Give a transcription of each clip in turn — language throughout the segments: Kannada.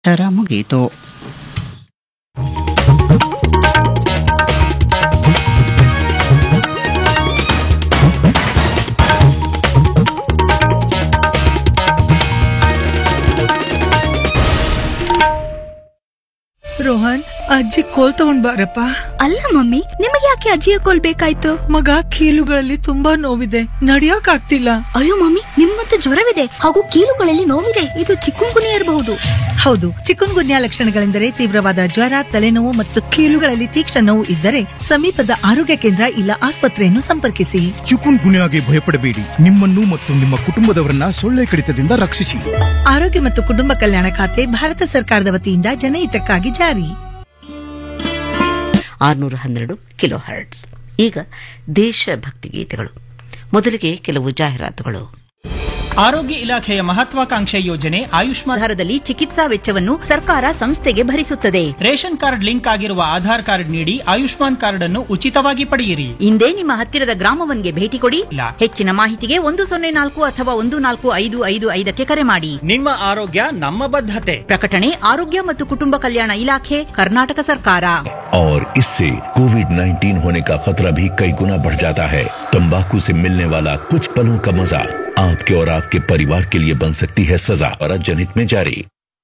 ತರ ಮುಗಿಯಿತು ರೋಹನ್ ಅಜ್ಜಿ ಕೋಲ್ ತಗೊಂಡ್ ಬಾರಪ್ಪ ಅಲ್ಲ ಮಮ್ಮಿ ನಿಮಗೆ ಯಾಕೆ ಅಜ್ಜಿಯ ಕೋಲ್ ಬೇಕಾಯ್ತು ಮಗ ಕೀಲುಗಳಲ್ಲಿ ತುಂಬಾ ನೋವಿದೆ ನಡಿಯಕ್ ಆಗ್ತಿಲ್ಲ ಅಯ್ಯೋ ಮಮ್ಮಿ ನಿಮ್ಮಂತೂ ಜ್ವರವಿದೆ ಹಾಗೂ ಕೀಲುಗಳಲ್ಲಿ ನೋವಿದೆ ಇದು ಚಿಕ್ಕುಂಗುನಿ ಇರಬಹುದು ಹೌದು ಚಿಕನ್ ಗುನ್ಯಾ ಲಕ್ಷಣಗಳೆಂದರೆ ತೀವ್ರವಾದ ಜ್ವರ ತಲೆನೋವು ಮತ್ತು ಕೀಲುಗಳಲ್ಲಿ ತೀಕ್ಷ್ಣ ನೋವು ಇದ್ದರೆ ಸಮೀಪದ ಆರೋಗ್ಯ ಕೇಂದ್ರ ಇಲ್ಲ ಆಸ್ಪತ್ರೆಯನ್ನು ಸಂಪರ್ಕಿಸಿ ಚಿಕುನ್ ಗುನ್ಯಾಗೆ ಭಯಪಡಬೇಡಿ ನಿಮ್ಮನ್ನು ಮತ್ತು ನಿಮ್ಮ ಕುಟುಂಬದವರನ್ನ ಸೊಳ್ಳೆ ಕಡಿತದಿಂದ ರಕ್ಷಿಸಿ ಆರೋಗ್ಯ ಮತ್ತು ಕುಟುಂಬ ಕಲ್ಯಾಣ ಖಾತೆ ಭಾರತ ಸರ್ಕಾರದ ವತಿಯಿಂದ ಜನಹಿತಕ್ಕಾಗಿ ಜಾರಿ ಆರುನೂರ ಹನ್ನೆರಡು ಕಿಲೋ ಹರ್ಟ್ಸ್ ಈಗ ದೇಶಭಕ್ತಿ ಗೀತೆಗಳು ಮೊದಲಿಗೆ ಕೆಲವು ಜಾಹೀರಾತುಗಳು ಆರೋಗ್ಯ ಇಲಾಖೆಯ ಮಹತ್ವಾಕಾಂಕ್ಷೆ ಯೋಜನೆ ಆಯುಷ್ಮಾನ್ ಆಧಾರದಲ್ಲಿ ಚಿಕಿತ್ಸಾ ವೆಚ್ಚವನ್ನು ಸರ್ಕಾರ ಸಂಸ್ಥೆಗೆ ಭರಿಸುತ್ತದೆ ರೇಷನ್ ಕಾರ್ಡ್ ಲಿಂಕ್ ಆಗಿರುವ ಆಧಾರ್ ಕಾರ್ಡ್ ನೀಡಿ ಆಯುಷ್ಮಾನ್ ಕಾರ್ಡ್ ಅನ್ನು ಉಚಿತವಾಗಿ ಪಡೆಯಿರಿ ಇಂದೇ ನಿಮ್ಮ ಹತ್ತಿರದ ಗ್ರಾಮವನ್ಗೆ ಭೇಟಿ ಕೊಡಿ ಇಲ್ಲ. ಹೆಚ್ಚಿನ ಮಾಹಿತಿಗೆ ಒಂದು ಸೊನ್ನೆ ನಾಲ್ಕು ಅಥವಾ ಒಂದು ನಾಲ್ಕು ಐದು ಐದು ಐದಕ್ಕೆ ಕರೆ ಮಾಡಿ ನಿಮ್ಮ ಆರೋಗ್ಯ ನಮ್ಮ ಬದ್ಧತೆ ಪ್ರಕಟಣೆ ಆರೋಗ್ಯ ಮತ್ತು ಕುಟುಂಬ ಕಲ್ಯಾಣ ಇಲಾಖೆ ಕರ್ನಾಟಕ ಸರ್ಕಾರ और इससे कोविड 19 होने का खतरा भी कई गुना बढ़ जाता है तंबाकू से मिलने वाला कुछ पलों का मजा आपके और आपके परिवार के लिए बन सकती है सजा और जनहित में जारी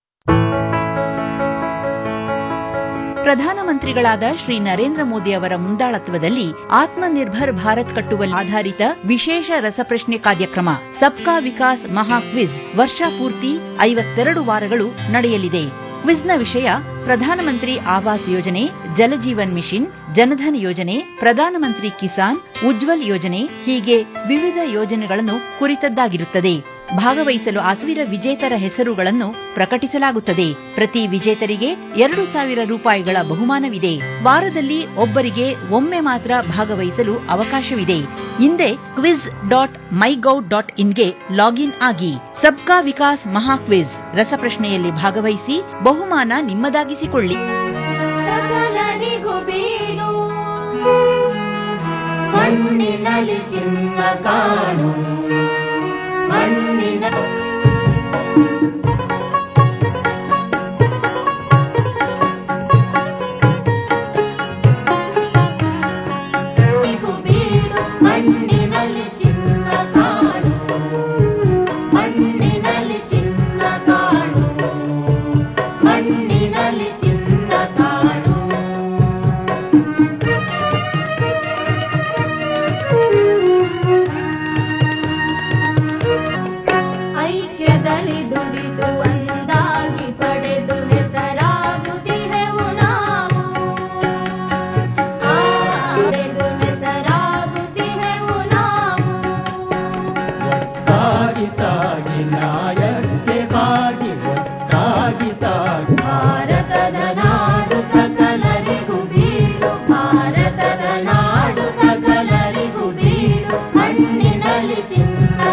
ಪ್ರಧಾನಮಂತ್ರಿಗಳಾದ ಶ್ರೀ ನರೇಂದ್ರ ಮೋದಿ ಅವರ ಮುಂದಾಳತ್ವದಲ್ಲಿ ಆತ್ಮನಿರ್ಭರ್ ಭಾರತ್ ಕಟ್ಟುವಲ್ಲಿ ಆಧಾರಿತ ವಿಶೇಷ ರಸಪ್ರಶ್ನೆ ಕಾರ್ಯಕ್ರಮ ಸಬ್ಕಾ ವಿಕಾಸ್ ಮಹಾ ಕ್ವಿಜ್ ವರ್ಷ ಪೂರ್ತಿ ಐವತ್ತೆರಡು ವಾರಗಳು ನಡೆಯಲಿದೆ ಕ್ವಿಜ್ನ ವಿಷಯ ಪ್ರಧಾನಮಂತ್ರಿ ಆವಾಸ್ ಯೋಜನೆ ಜಲಜೀವನ್ ಮಿಷನ್ ಜನಧನ್ ಯೋಜನೆ ಪ್ರಧಾನಮಂತ್ರಿ ಕಿಸಾನ್ ಉಜ್ವಲ್ ಯೋಜನೆ ಹೀಗೆ ವಿವಿಧ ಯೋಜನೆಗಳನ್ನು ಕುರಿತದ್ದಾಗಿರುತ್ತದೆ ಭಾಗವಹಿಸಲು ಸಾವಿರ ವಿಜೇತರ ಹೆಸರುಗಳನ್ನು ಪ್ರಕಟಿಸಲಾಗುತ್ತದೆ ಪ್ರತಿ ವಿಜೇತರಿಗೆ ಎರಡು ಸಾವಿರ ರೂಪಾಯಿಗಳ ಬಹುಮಾನವಿದೆ ವಾರದಲ್ಲಿ ಒಬ್ಬರಿಗೆ ಒಮ್ಮೆ ಮಾತ್ರ ಭಾಗವಹಿಸಲು ಅವಕಾಶವಿದೆ ಹಿಂದೆ ಕ್ವಿಜ್ ಡಾಟ್ ಮೈಗೌ ಡಾಟ್ ಇನ್ಗೆ ಲಾಗಿನ್ ಆಗಿ ಸಬ್ಕಾ ವಿಕಾಸ್ ಮಹಾ ಕ್ವಿಜ್ ರಸಪ್ರಶ್ನೆಯಲ್ಲಿ ಭಾಗವಹಿಸಿ ಬಹುಮಾನ ನಿಮ್ಮದಾಗಿಸಿಕೊಳ್ಳಿ ಸಕಲರಿಗೂ ಬೀಡು ಮಣ್ಣಿನಲ್ಲಿ ಚಿನ್ನ ಕಾಣು ಮಣ್ಣಿನ ಬೀಡು ಮಣ್ಣಿನಲ್ಲಿ ಚಿನ್ನ ಕಾಣು ಮಣ್ಣಿನಲ್ಲಿ ಚಿನ್ನ ಕಾಣು ಮಣ್ಣಿನಲ್ಲಿ ಚಿನ್ನ ಕಾಣು ಐಕ್ಯದಲ್ಲಿ ದುಡಿದು ಒಂದಾಗಿ ಪಡೆದು ಹೆಸರಾಗುತ್ತಿಹೆವು ನಾವು ಆ, ಪಡೆದು ಹೆಸರಾಗುತ್ತಿಹೆವು ನಾವು ಸಾಗಿ ಸಾಗಿ ನ್ಯಾಯಕ್ಕೆ ಬಾಗಿ ಒಟ್ಟಾಗಿ ಸಾಗಿ ಭಾರತದ ನಾಡು ಸಕಲರಿಗೂ ಬೀಡು ಭಾರತದ ನಾಡು ಸಕಲರಿಗೂ ಬೀಡು ಮಣ್ಣಿನಲ್ಲಿ ಚಿನ್ನ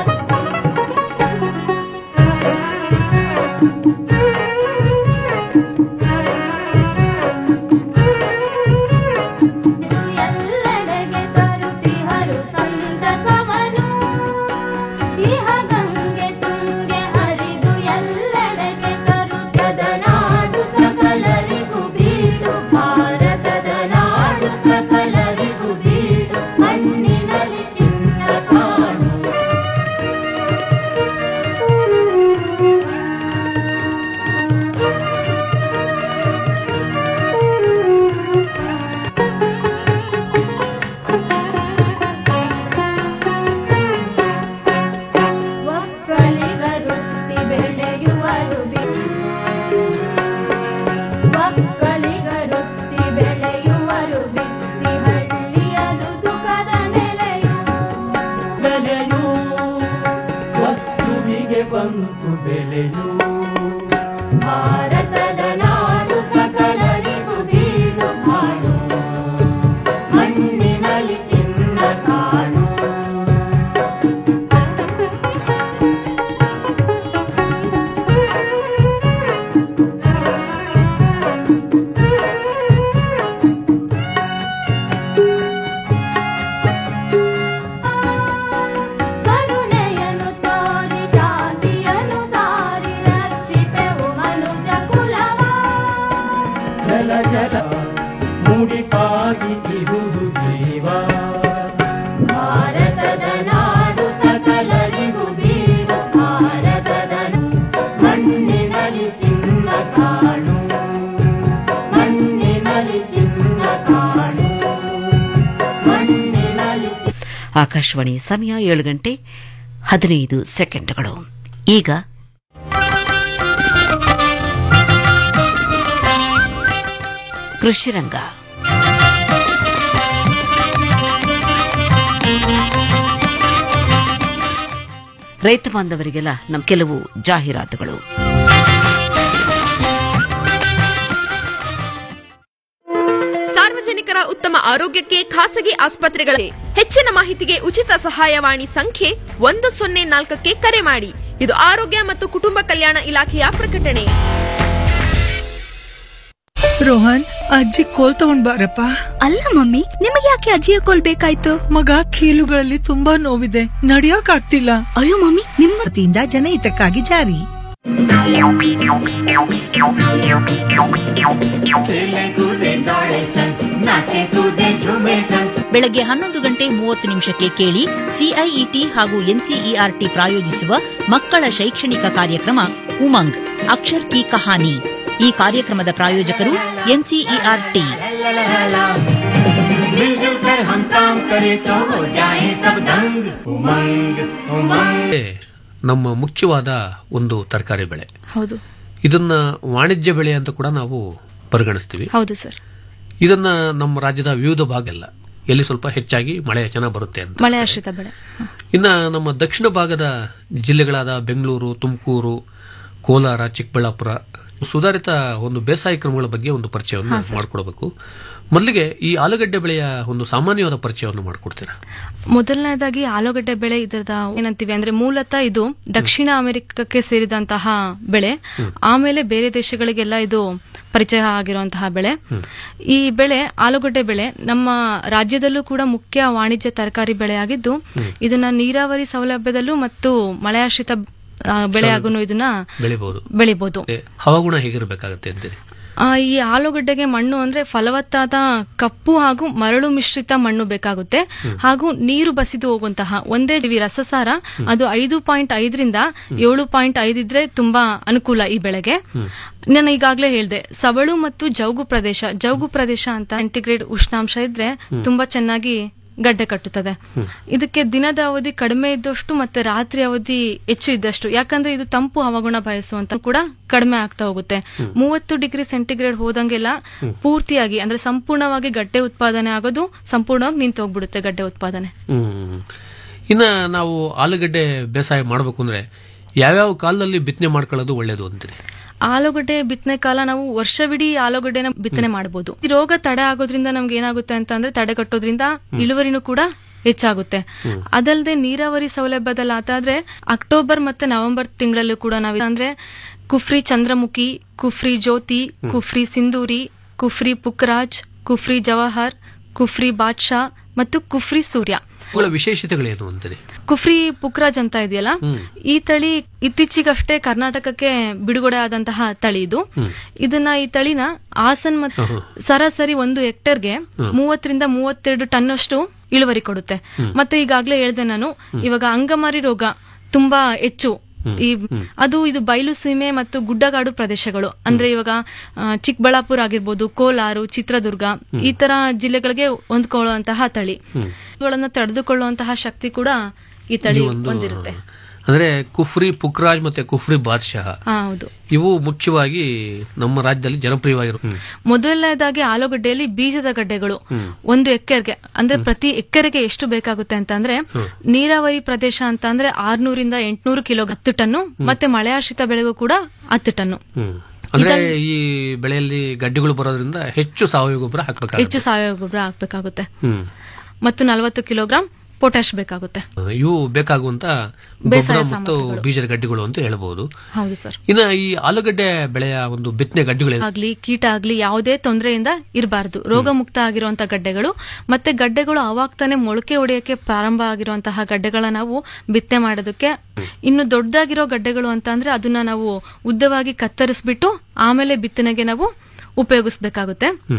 ಇದು ಎಲ್ಲೆಡೆಗೆ ತರುತ್ತಿಹರು ಸಂತಸವನು ಇಹ ಗಂಗೆ ತುಂಗೆ ಹರಿದು ಎಲ್ಲೆಡೆಗೆ ತರುತ್ತದ ನಾಡು ಸಕಲರಿಗೂ ಇಹುದು ಜೀವ ಭಾರತದ ನಾಡು ಸಕಲರಿಗೂ ಬೀಡು ಭಾರತದ ಮಣ್ಣಿನಲ್ಲಿ ಚಿನ್ನ ಕಾಣು ಮಣ್ಣಿನಲ್ಲಿ ಚಿನ್ನ ಕಾಣು ಮಣ್ಣಿನಲ್ಲಿ ಆಕಾಶವಾಣಿ ಸಮಯ ಏಳು ಗಂಟೆ ಹದಿನೈದು ಸೆಕೆಂಡ್ಗಳು ಈಗ ಕೃಷಿರಂಗ ರೈತ ಬಾಂಧವರಿಗೆಲ್ಲ ನಮ್ಮ ಕೆಲವು ಜಾಹೀರಾತುಗಳು ಸಾರ್ವಜನಿಕರ ಉತ್ತಮ ಆರೋಗ್ಯಕ್ಕೆ ಖಾಸಗಿ ಆಸ್ಪತ್ರೆಗಳಲ್ಲಿ ಹೆಚ್ಚಿನ ಮಾಹಿತಿಗೆ ಉಚಿತ ಸಹಾಯವಾಣಿ ಸಂಖ್ಯೆ ಒಂದು ಸೊನ್ನೆ ನಾಲ್ಕಕ್ಕೆ ಕರೆ ಮಾಡಿ ಇದು ಆರೋಗ್ಯ ಮತ್ತು ಕುಟುಂಬ ಕಲ್ಯಾಣ ಇಲಾಖೆಯ ಪ್ರಕಟಣೆ ರೋಹನ್ ಅಜ್ಜಿ ಕೋಲ್ ತಗೊಂಡ್ ಬಾರಪ್ಪ ಅಲ್ಲ ಮಮ್ಮಿ ನಿಮಗೆ ಯಾಕೆ ಅಜ್ಜಿಯ ಕೋಲ್ ಬೇಕಾಯ್ತು ಮಗ ಕೀಲುಗಳಲ್ಲಿ ತುಂಬಾ ನೋವಿದೆ ನಡಿಯಕ್ ಆಗ್ತಿಲ್ಲ ಅಯ್ಯೋ ಮಮ್ಮಿ ನಿಮ್ಮ ವತಿಯಿಂದ ಜನಹಿತಕ್ಕಾಗಿ ಜಾರಿ ಬೆಳಗ್ಗೆ ಹನ್ನೊಂದು ಗಂಟೆ ಮೂವತ್ತು ನಿಮಿಷಕ್ಕೆ ಕೇಳಿ ಸಿಐಇಟಿ ಹಾಗೂ ಎನ್ಸಿಇಆರ್ಟಿ ಪ್ರಾಯೋಜಿಸುವ ಮಕ್ಕಳ ಶೈಕ್ಷಣಿಕ ಕಾರ್ಯಕ್ರಮ ಉಮಂಗ್ ಅಕ್ಷರ್ ಕಿ ಕಹಾನಿ ಈ ಕಾರ್ಯಕ್ರಮದ ಪ್ರಾಯೋಜಕರು ಎನ್ಸಿಇಆರ್ಟಿ मिलजुल कर हम काम करें तो हो जाए सब दंग उमंग उमंग ನಮ್ಮ ಮುಖ್ಯವಾದ ಒಂದು ತರಕಾರಿ ಬೆಳೆ ಹೌದು ಇದನ್ನ ವಾಣಿಜ್ಯ ಬೆಳೆ ಅಂತ ಕೂಡ ನಾವು ಪರಿಗಣಿಸ್ತೀವಿ ಹೌದು ಸರ್ ಇದನ್ನ ನಮ್ಮ ರಾಜ್ಯದ ವಿವಿಧ ಭಾಗ ಎಲ್ಲ ಎಲ್ಲಿ ಸ್ವಲ್ಪ ಹೆಚ್ಚಾಗಿ ಮಳೆ ಚೆನ್ನಾಗಿ ಬರುತ್ತೆ ಅಂತ ಮಳೆ ಆಶ್ರಿತ ಬೆಳೆ ಇನ್ನ ನಮ್ಮ ದಕ್ಷಿಣ ಭಾಗದ ಜಿಲ್ಲೆಗಳಾದ ಬೆಂಗಳೂರು ತುಮಕೂರು ಕೋಲಾರ ಚಿಕ್ಕಬಳ್ಳಾಪುರ ಸುಧಾರಿತ ಒಂದು ಬೇಸಾಯ ಕ್ರಮಗಳ ಬಗ್ಗೆ ಒಂದು ಪರಿಚಯವನ್ನು ಮಾಡಿಕೊಡಬೇಕು ಮೊದಲಿಗೆ ಈ ಆಲೂಗಡ್ಡೆ ಬೆಳೆಯ ಒಂದು ಸಾಮಾನ್ಯವಾದ ಪರಿಚಯವನ್ನು ಮಾಡಿಕೊಡ್ತೀರಾ ಮೊದಲನೇದಾಗಿ ಆಲೂಗಡ್ಡೆ ಬೆಳೆ ಇದರದ ಏನಂತೀವಿ ಅಂದ್ರೆ ಮೂಲತಃ ಇದು ದಕ್ಷಿಣ ಅಮೆರಿಕಕ್ಕೆ ಸೇರಿದಂತಹ ಬೆಳೆ ಆಮೇಲೆ ಬೇರೆ ದೇಶಗಳಿಗೆಲ್ಲ ಇದು ಪರಿಚಯ ಆಗಿರುವಂತಹ ಬೆಳೆ ಈ ಬೆಳೆ ಆಲೂಗಡ್ಡೆ ಬೆಳೆ ನಮ್ಮ ರಾಜ್ಯದಲ್ಲೂ ಕೂಡ ಮುಖ್ಯ ವಾಣಿಜ್ಯ ತರಕಾರಿ ಬೆಳೆಯಾಗಿದ್ದು ಇದನ್ನ ನೀರಾವರಿ ಸೌಲಭ್ಯದಲ್ಲೂ ಮತ್ತು ಮಳೆಯಾಶ್ರಿತ ಆ, ಬೆಳೆಯಾಗೂ ಇದನ್ನ ಬೆಳಿಬಹುದು ಬೆಳಿಬಹುದು ಹವಾಗುಣ ಹೇಗಿರಬೇಕಾಗತ್ತೆ ಅಂತೀರಿ ಆ, ಈ ಆಲೂಗಡ್ಡೆಗೆ ಮಣ್ಣು ಅಂದ್ರೆ ಫಲವತ್ತಾದ ಕಪ್ಪು ಹಾಗೂ ಮರಳು ಮಿಶ್ರಿತ ಮಣ್ಣು ಬೇಕಾಗುತ್ತೆ ಹಾಗೂ ನೀರು ಬಸಿದು ಹೋಗುವಂತಹ ಒಂದೇ ಜೀವಿ ರಸಸಾರ ಅದು ಐದು ಪಾಯಿಂಟ್ ಐದರಿಂದ ಏಳು ಪಾಯಿಂಟ್ ಐದು ಇದ್ರೆ ತುಂಬಾ ಅನುಕೂಲ ಈ ಬೆಳೆಗೆ ನಾನು ಈಗಾಗಲೇ ಹೇಳಿದೆ ಸವಳು ಮತ್ತು ಜೌಗು ಪ್ರದೇಶ ಜೌಗು ಪ್ರದೇಶ ಅಂತ ಸೆಂಟಿಗ್ರೇಡ್ ಉಷ್ಣಾಂಶ ಇದ್ರೆ ತುಂಬಾ ಚೆನ್ನಾಗಿ ಗಡ್ಡೆ ಕಟ್ಟುತ್ತದೆ ಇದಕ್ಕೆ ದಿನದ ಅವಧಿ ಕಡಿಮೆ ಇದ್ದಷ್ಟು ಮತ್ತೆ ರಾತ್ರಿ ಅವಧಿ ಹೆಚ್ಚು ಇದ್ದಷ್ಟು ಯಾಕಂದ್ರೆ ಇದು ತಂಪು ಹವಾಗುಣ ಬಯಸುವಂತ ಕೂಡ ಕಡಿಮೆ ಆಗ್ತಾ ಹೋಗುತ್ತೆ ಮೂವತ್ತು ಡಿಗ್ರಿ ಸೆಂಟಿಗ್ರೇಡ್ ಹೋದಂಗೆಲ್ಲ ಪೂರ್ತಿಯಾಗಿ ಅಂದ್ರೆ ಸಂಪೂರ್ಣವಾಗಿ ಗಡ್ಡೆ ಉತ್ಪಾದನೆ ಆಗೋದು ಸಂಪೂರ್ಣವಾಗಿ ನಿಂತು ಹೋಗ್ಬಿಡುತ್ತೆ ಗಡ್ಡೆ ಉತ್ಪಾದನೆ ಹ್ಮ್ ಇನ್ನ ನಾವು ಆಲೂಗಡ್ಡೆ ಬೇಸಾಯ ಮಾಡಬೇಕು ಅಂದ್ರೆ ಯಾವ್ಯಾವ ಕಾಲದಲ್ಲಿ ಬಿತ್ತನೆ ಮಾಡ್ಕೊಳ್ಳೋದು ಒಳ್ಳೇದು ಅಂತೀರಿ ಆಲೂಗಡ್ಡೆ ಬಿತ್ತನೆ ಕಾಲ ನಾವು ವರ್ಷವಿಡೀ ಆಲೂಗಡ್ಡೆನ ಬಿತ್ತನೆ ಮಾಡಬಹುದು ಈ ರೋಗ ತಡೆ ಆಗೋದ್ರಿಂದ ನಮ್ಗೆ ಏನಾಗುತ್ತೆ ಅಂತ ಅಂದ್ರೆ ತಡೆಗಟ್ಟೋದ್ರಿಂದ ಇಳುವರಿನೂ ಕೂಡ ಹೆಚ್ಚಾಗುತ್ತೆ ಅದಲ್ಲದೆ ನೀರಾವರಿ ಸೌಲಭ್ಯದಲ್ಲಿ ಆತಾದ್ರೆ ಅಕ್ಟೋಬರ್ ಮತ್ತೆ ನವೆಂಬರ್ ತಿಂಗಳಲ್ಲೂ ಕೂಡ ನಾವು ಅಂದ್ರೆ ಕುಫ್ರಿ ಚಂದ್ರಮುಖಿ ಕುಫ್ರಿ ಜ್ಯೋತಿ ಕುಫ್ರಿ ಸಿಂಧೂರಿ ಕುಫ್ರಿ ಪುಕ್ರಾಜ್ ಕುಫ್ರಿ ಜವಾಹರ್ ಕುಫ್ರಿ ಬಾದ್ಶಾ ಮತ್ತು ಕುಫ್ರಿ ಸೂರ್ಯ ಅವುಗಳ ವಿಶೇಷತೆಗಳೇನು ಅಂತೀರಿ ಕುಫ್ರಿ ಪುಕ್ರಾಜ್ ಅಂತ ಇದೆಯಲ್ಲ ಈ ತಳಿ ಇತ್ತೀಚೆಗಷ್ಟೇ ಕರ್ನಾಟಕಕ್ಕೆ ಬಿಡುಗಡೆ ಆದಂತಹ ತಳಿ ಇದು ಇದನ್ನ ಈ ತಳಿನ ಹಾಸನ್ ಮತ್ತು ಸರಾಸರಿ ಒಂದು ಹೆಕ್ಟೇರ್ಗೆ ಮೂವತ್ತರಿಂದ ಮೂವತ್ತೆರಡು ಟನ್ ಅಷ್ಟು ಇಳುವರಿ ಕೊಡುತ್ತೆ ಮತ್ತೆ ಈಗಾಗಲೇ ಹೇಳ್ದೆ ನಾನು ಇವಾಗ ಅಂಗಮಾರಿ ರೋಗ ತುಂಬಾ ಹೆಚ್ಚು ಈ ಅದು ಇದು ಬಯಲು ಸೀಮೆ ಮತ್ತು ಗುಡ್ಡಗಾಡು ಪ್ರದೇಶಗಳು ಅಂದ್ರೆ ಇವಾಗ ಆ, ಚಿಕ್ಕಬಳ್ಳಾಪುರ ಆಗಿರ್ಬೋದು ಕೋಲಾರ ಚಿತ್ರದುರ್ಗ ಈ ತರ ಜಿಲ್ಲೆಗಳಿಗೆ ಹೊಂದ್ಕೊಳ್ಳುವಂತಹ ತಳಿ ಇವುಗಳನ್ನ ತಡೆದುಕೊಳ್ಳುವಂತಹ ಶಕ್ತಿ ಕೂಡ ಈ ತಳಿ ಈ ಒಂದು ಹೊಂದಿರುತ್ತೆ ಅಂದ್ರೆ ಕುಫ್ರಿ ಪುಕ್ರಾಜ್ ಮತ್ತೆ ಕುಫ್ರಿ ಬಾದ್ಶಾಹ ಹಾ ಹೌದು ಇವು ಮುಖ್ಯವಾಗಿ ನಮ್ಮ ರಾಜ್ಯದಲ್ಲಿ ಜನಪ್ರಿಯವಾಗಿರು ಮೊದಲನೇದಾಗಿ ಆಲೂಗಡ್ಡೆಯಲ್ಲಿ ಬೀಜದ ಗಡ್ಡೆಗಳು ಒಂದು ಎಕರೆಗೆ ಅಂದ್ರೆ ಪ್ರತಿ ಎಕರೆಗೆ ಎಷ್ಟು ಬೇಕಾಗುತ್ತೆ ಅಂತ ಅಂದ್ರೆ ನೀರಾವರಿ ಪ್ರದೇಶ ಅಂತ ಅಂದ್ರೆ ಆರ್ನೂರಿಂದ ಎಂಟ್ನೂರು ಕಿಲೋ ಹತ್ತು ಟನ್ನು ಮತ್ತೆ ಮಳೆಯಾಶ್ರಿತ ಬೆಳೆಗೂ ಕೂಡ ಹತ್ತು ಟನ್ನು ಹ್ಮ್ ಅಂದ್ರೆ ಈ ಬೆಳೆಯಲ್ಲಿ ಗಡ್ಡೆಗಳು ಬರೋದ್ರಿಂದ ಹೆಚ್ಚು ಸಾವಯವ ಗೊಬ್ಬರ ಹಾಕ್ಬೇಕಾಗುತ್ತೆ ಹೆಚ್ಚು ಸಾವಯವ ಗೊಬ್ಬರ ಹಾಕ್ಬೇಕಾಗುತ್ತೆ ಹ್ಮ್ ಮತ್ತು ನಲವತ್ತು ಕಿಲೋಗ್ರಾಂ ಪೊಟ್ಯಾಶ್ ಬೇಕಾಗುತ್ತೆ ಇವು ಬೇಕಾಗುವಂತ ಬೇಸಾಯ ಗೊಬ್ಬರ ಮತ್ತು ಸಾಮಗ್ರಿಗಳು. ಬೀಜದ ಗಡ್ಡೆಗಳು ಅಂತ ಹೇಳ್ಬಹುದು ಹೌದು ಸರ್ ಇನ್ನ ಈ ಆಲೂಗಡ್ಡೆ ಬೆಳೆಯ ಒಂದು ಬಿತ್ತನೆ ಗಡ್ಡೆಗಳು ಆಗ್ಲಿ ಕೀಟ ಆಗ್ಲಿ ಯಾವುದೇ ತೊಂದರೆಯಿಂದ ಇರಬಾರದು ರೋಗ ಮುಕ್ತ ಆಗಿರುವಂತಹ ಗಡ್ಡೆಗಳು ಮತ್ತೆ ಗಡ್ಡೆಗಳು ಅವಾಗ್ತಾನೆ ಮೊಳಕೆ ಹೊಡೆಯಕ್ಕೆ ಪ್ರಾರಂಭ ಆಗಿರುವಂತಹ ಗಡ್ಡೆಗಳ ನಾವು ಬಿತ್ತನೆ ಮಾಡೋದಕ್ಕೆ ಇನ್ನು ದೊಡ್ಡದಾಗಿರೋ ಗಡ್ಡೆಗಳು ಅಂತ ಅಂದ್ರೆ ಅದನ್ನ ನಾವು ಉದ್ದವಾಗಿ ಕತ್ತರಿಸ್ಬಿಟ್ಟು ಆಮೇಲೆ ಬಿತ್ತನೆಗೆ ನಾವು ಉಪಯೋಗಿಸ್ಬೇಕಾಗುತ್ತೆ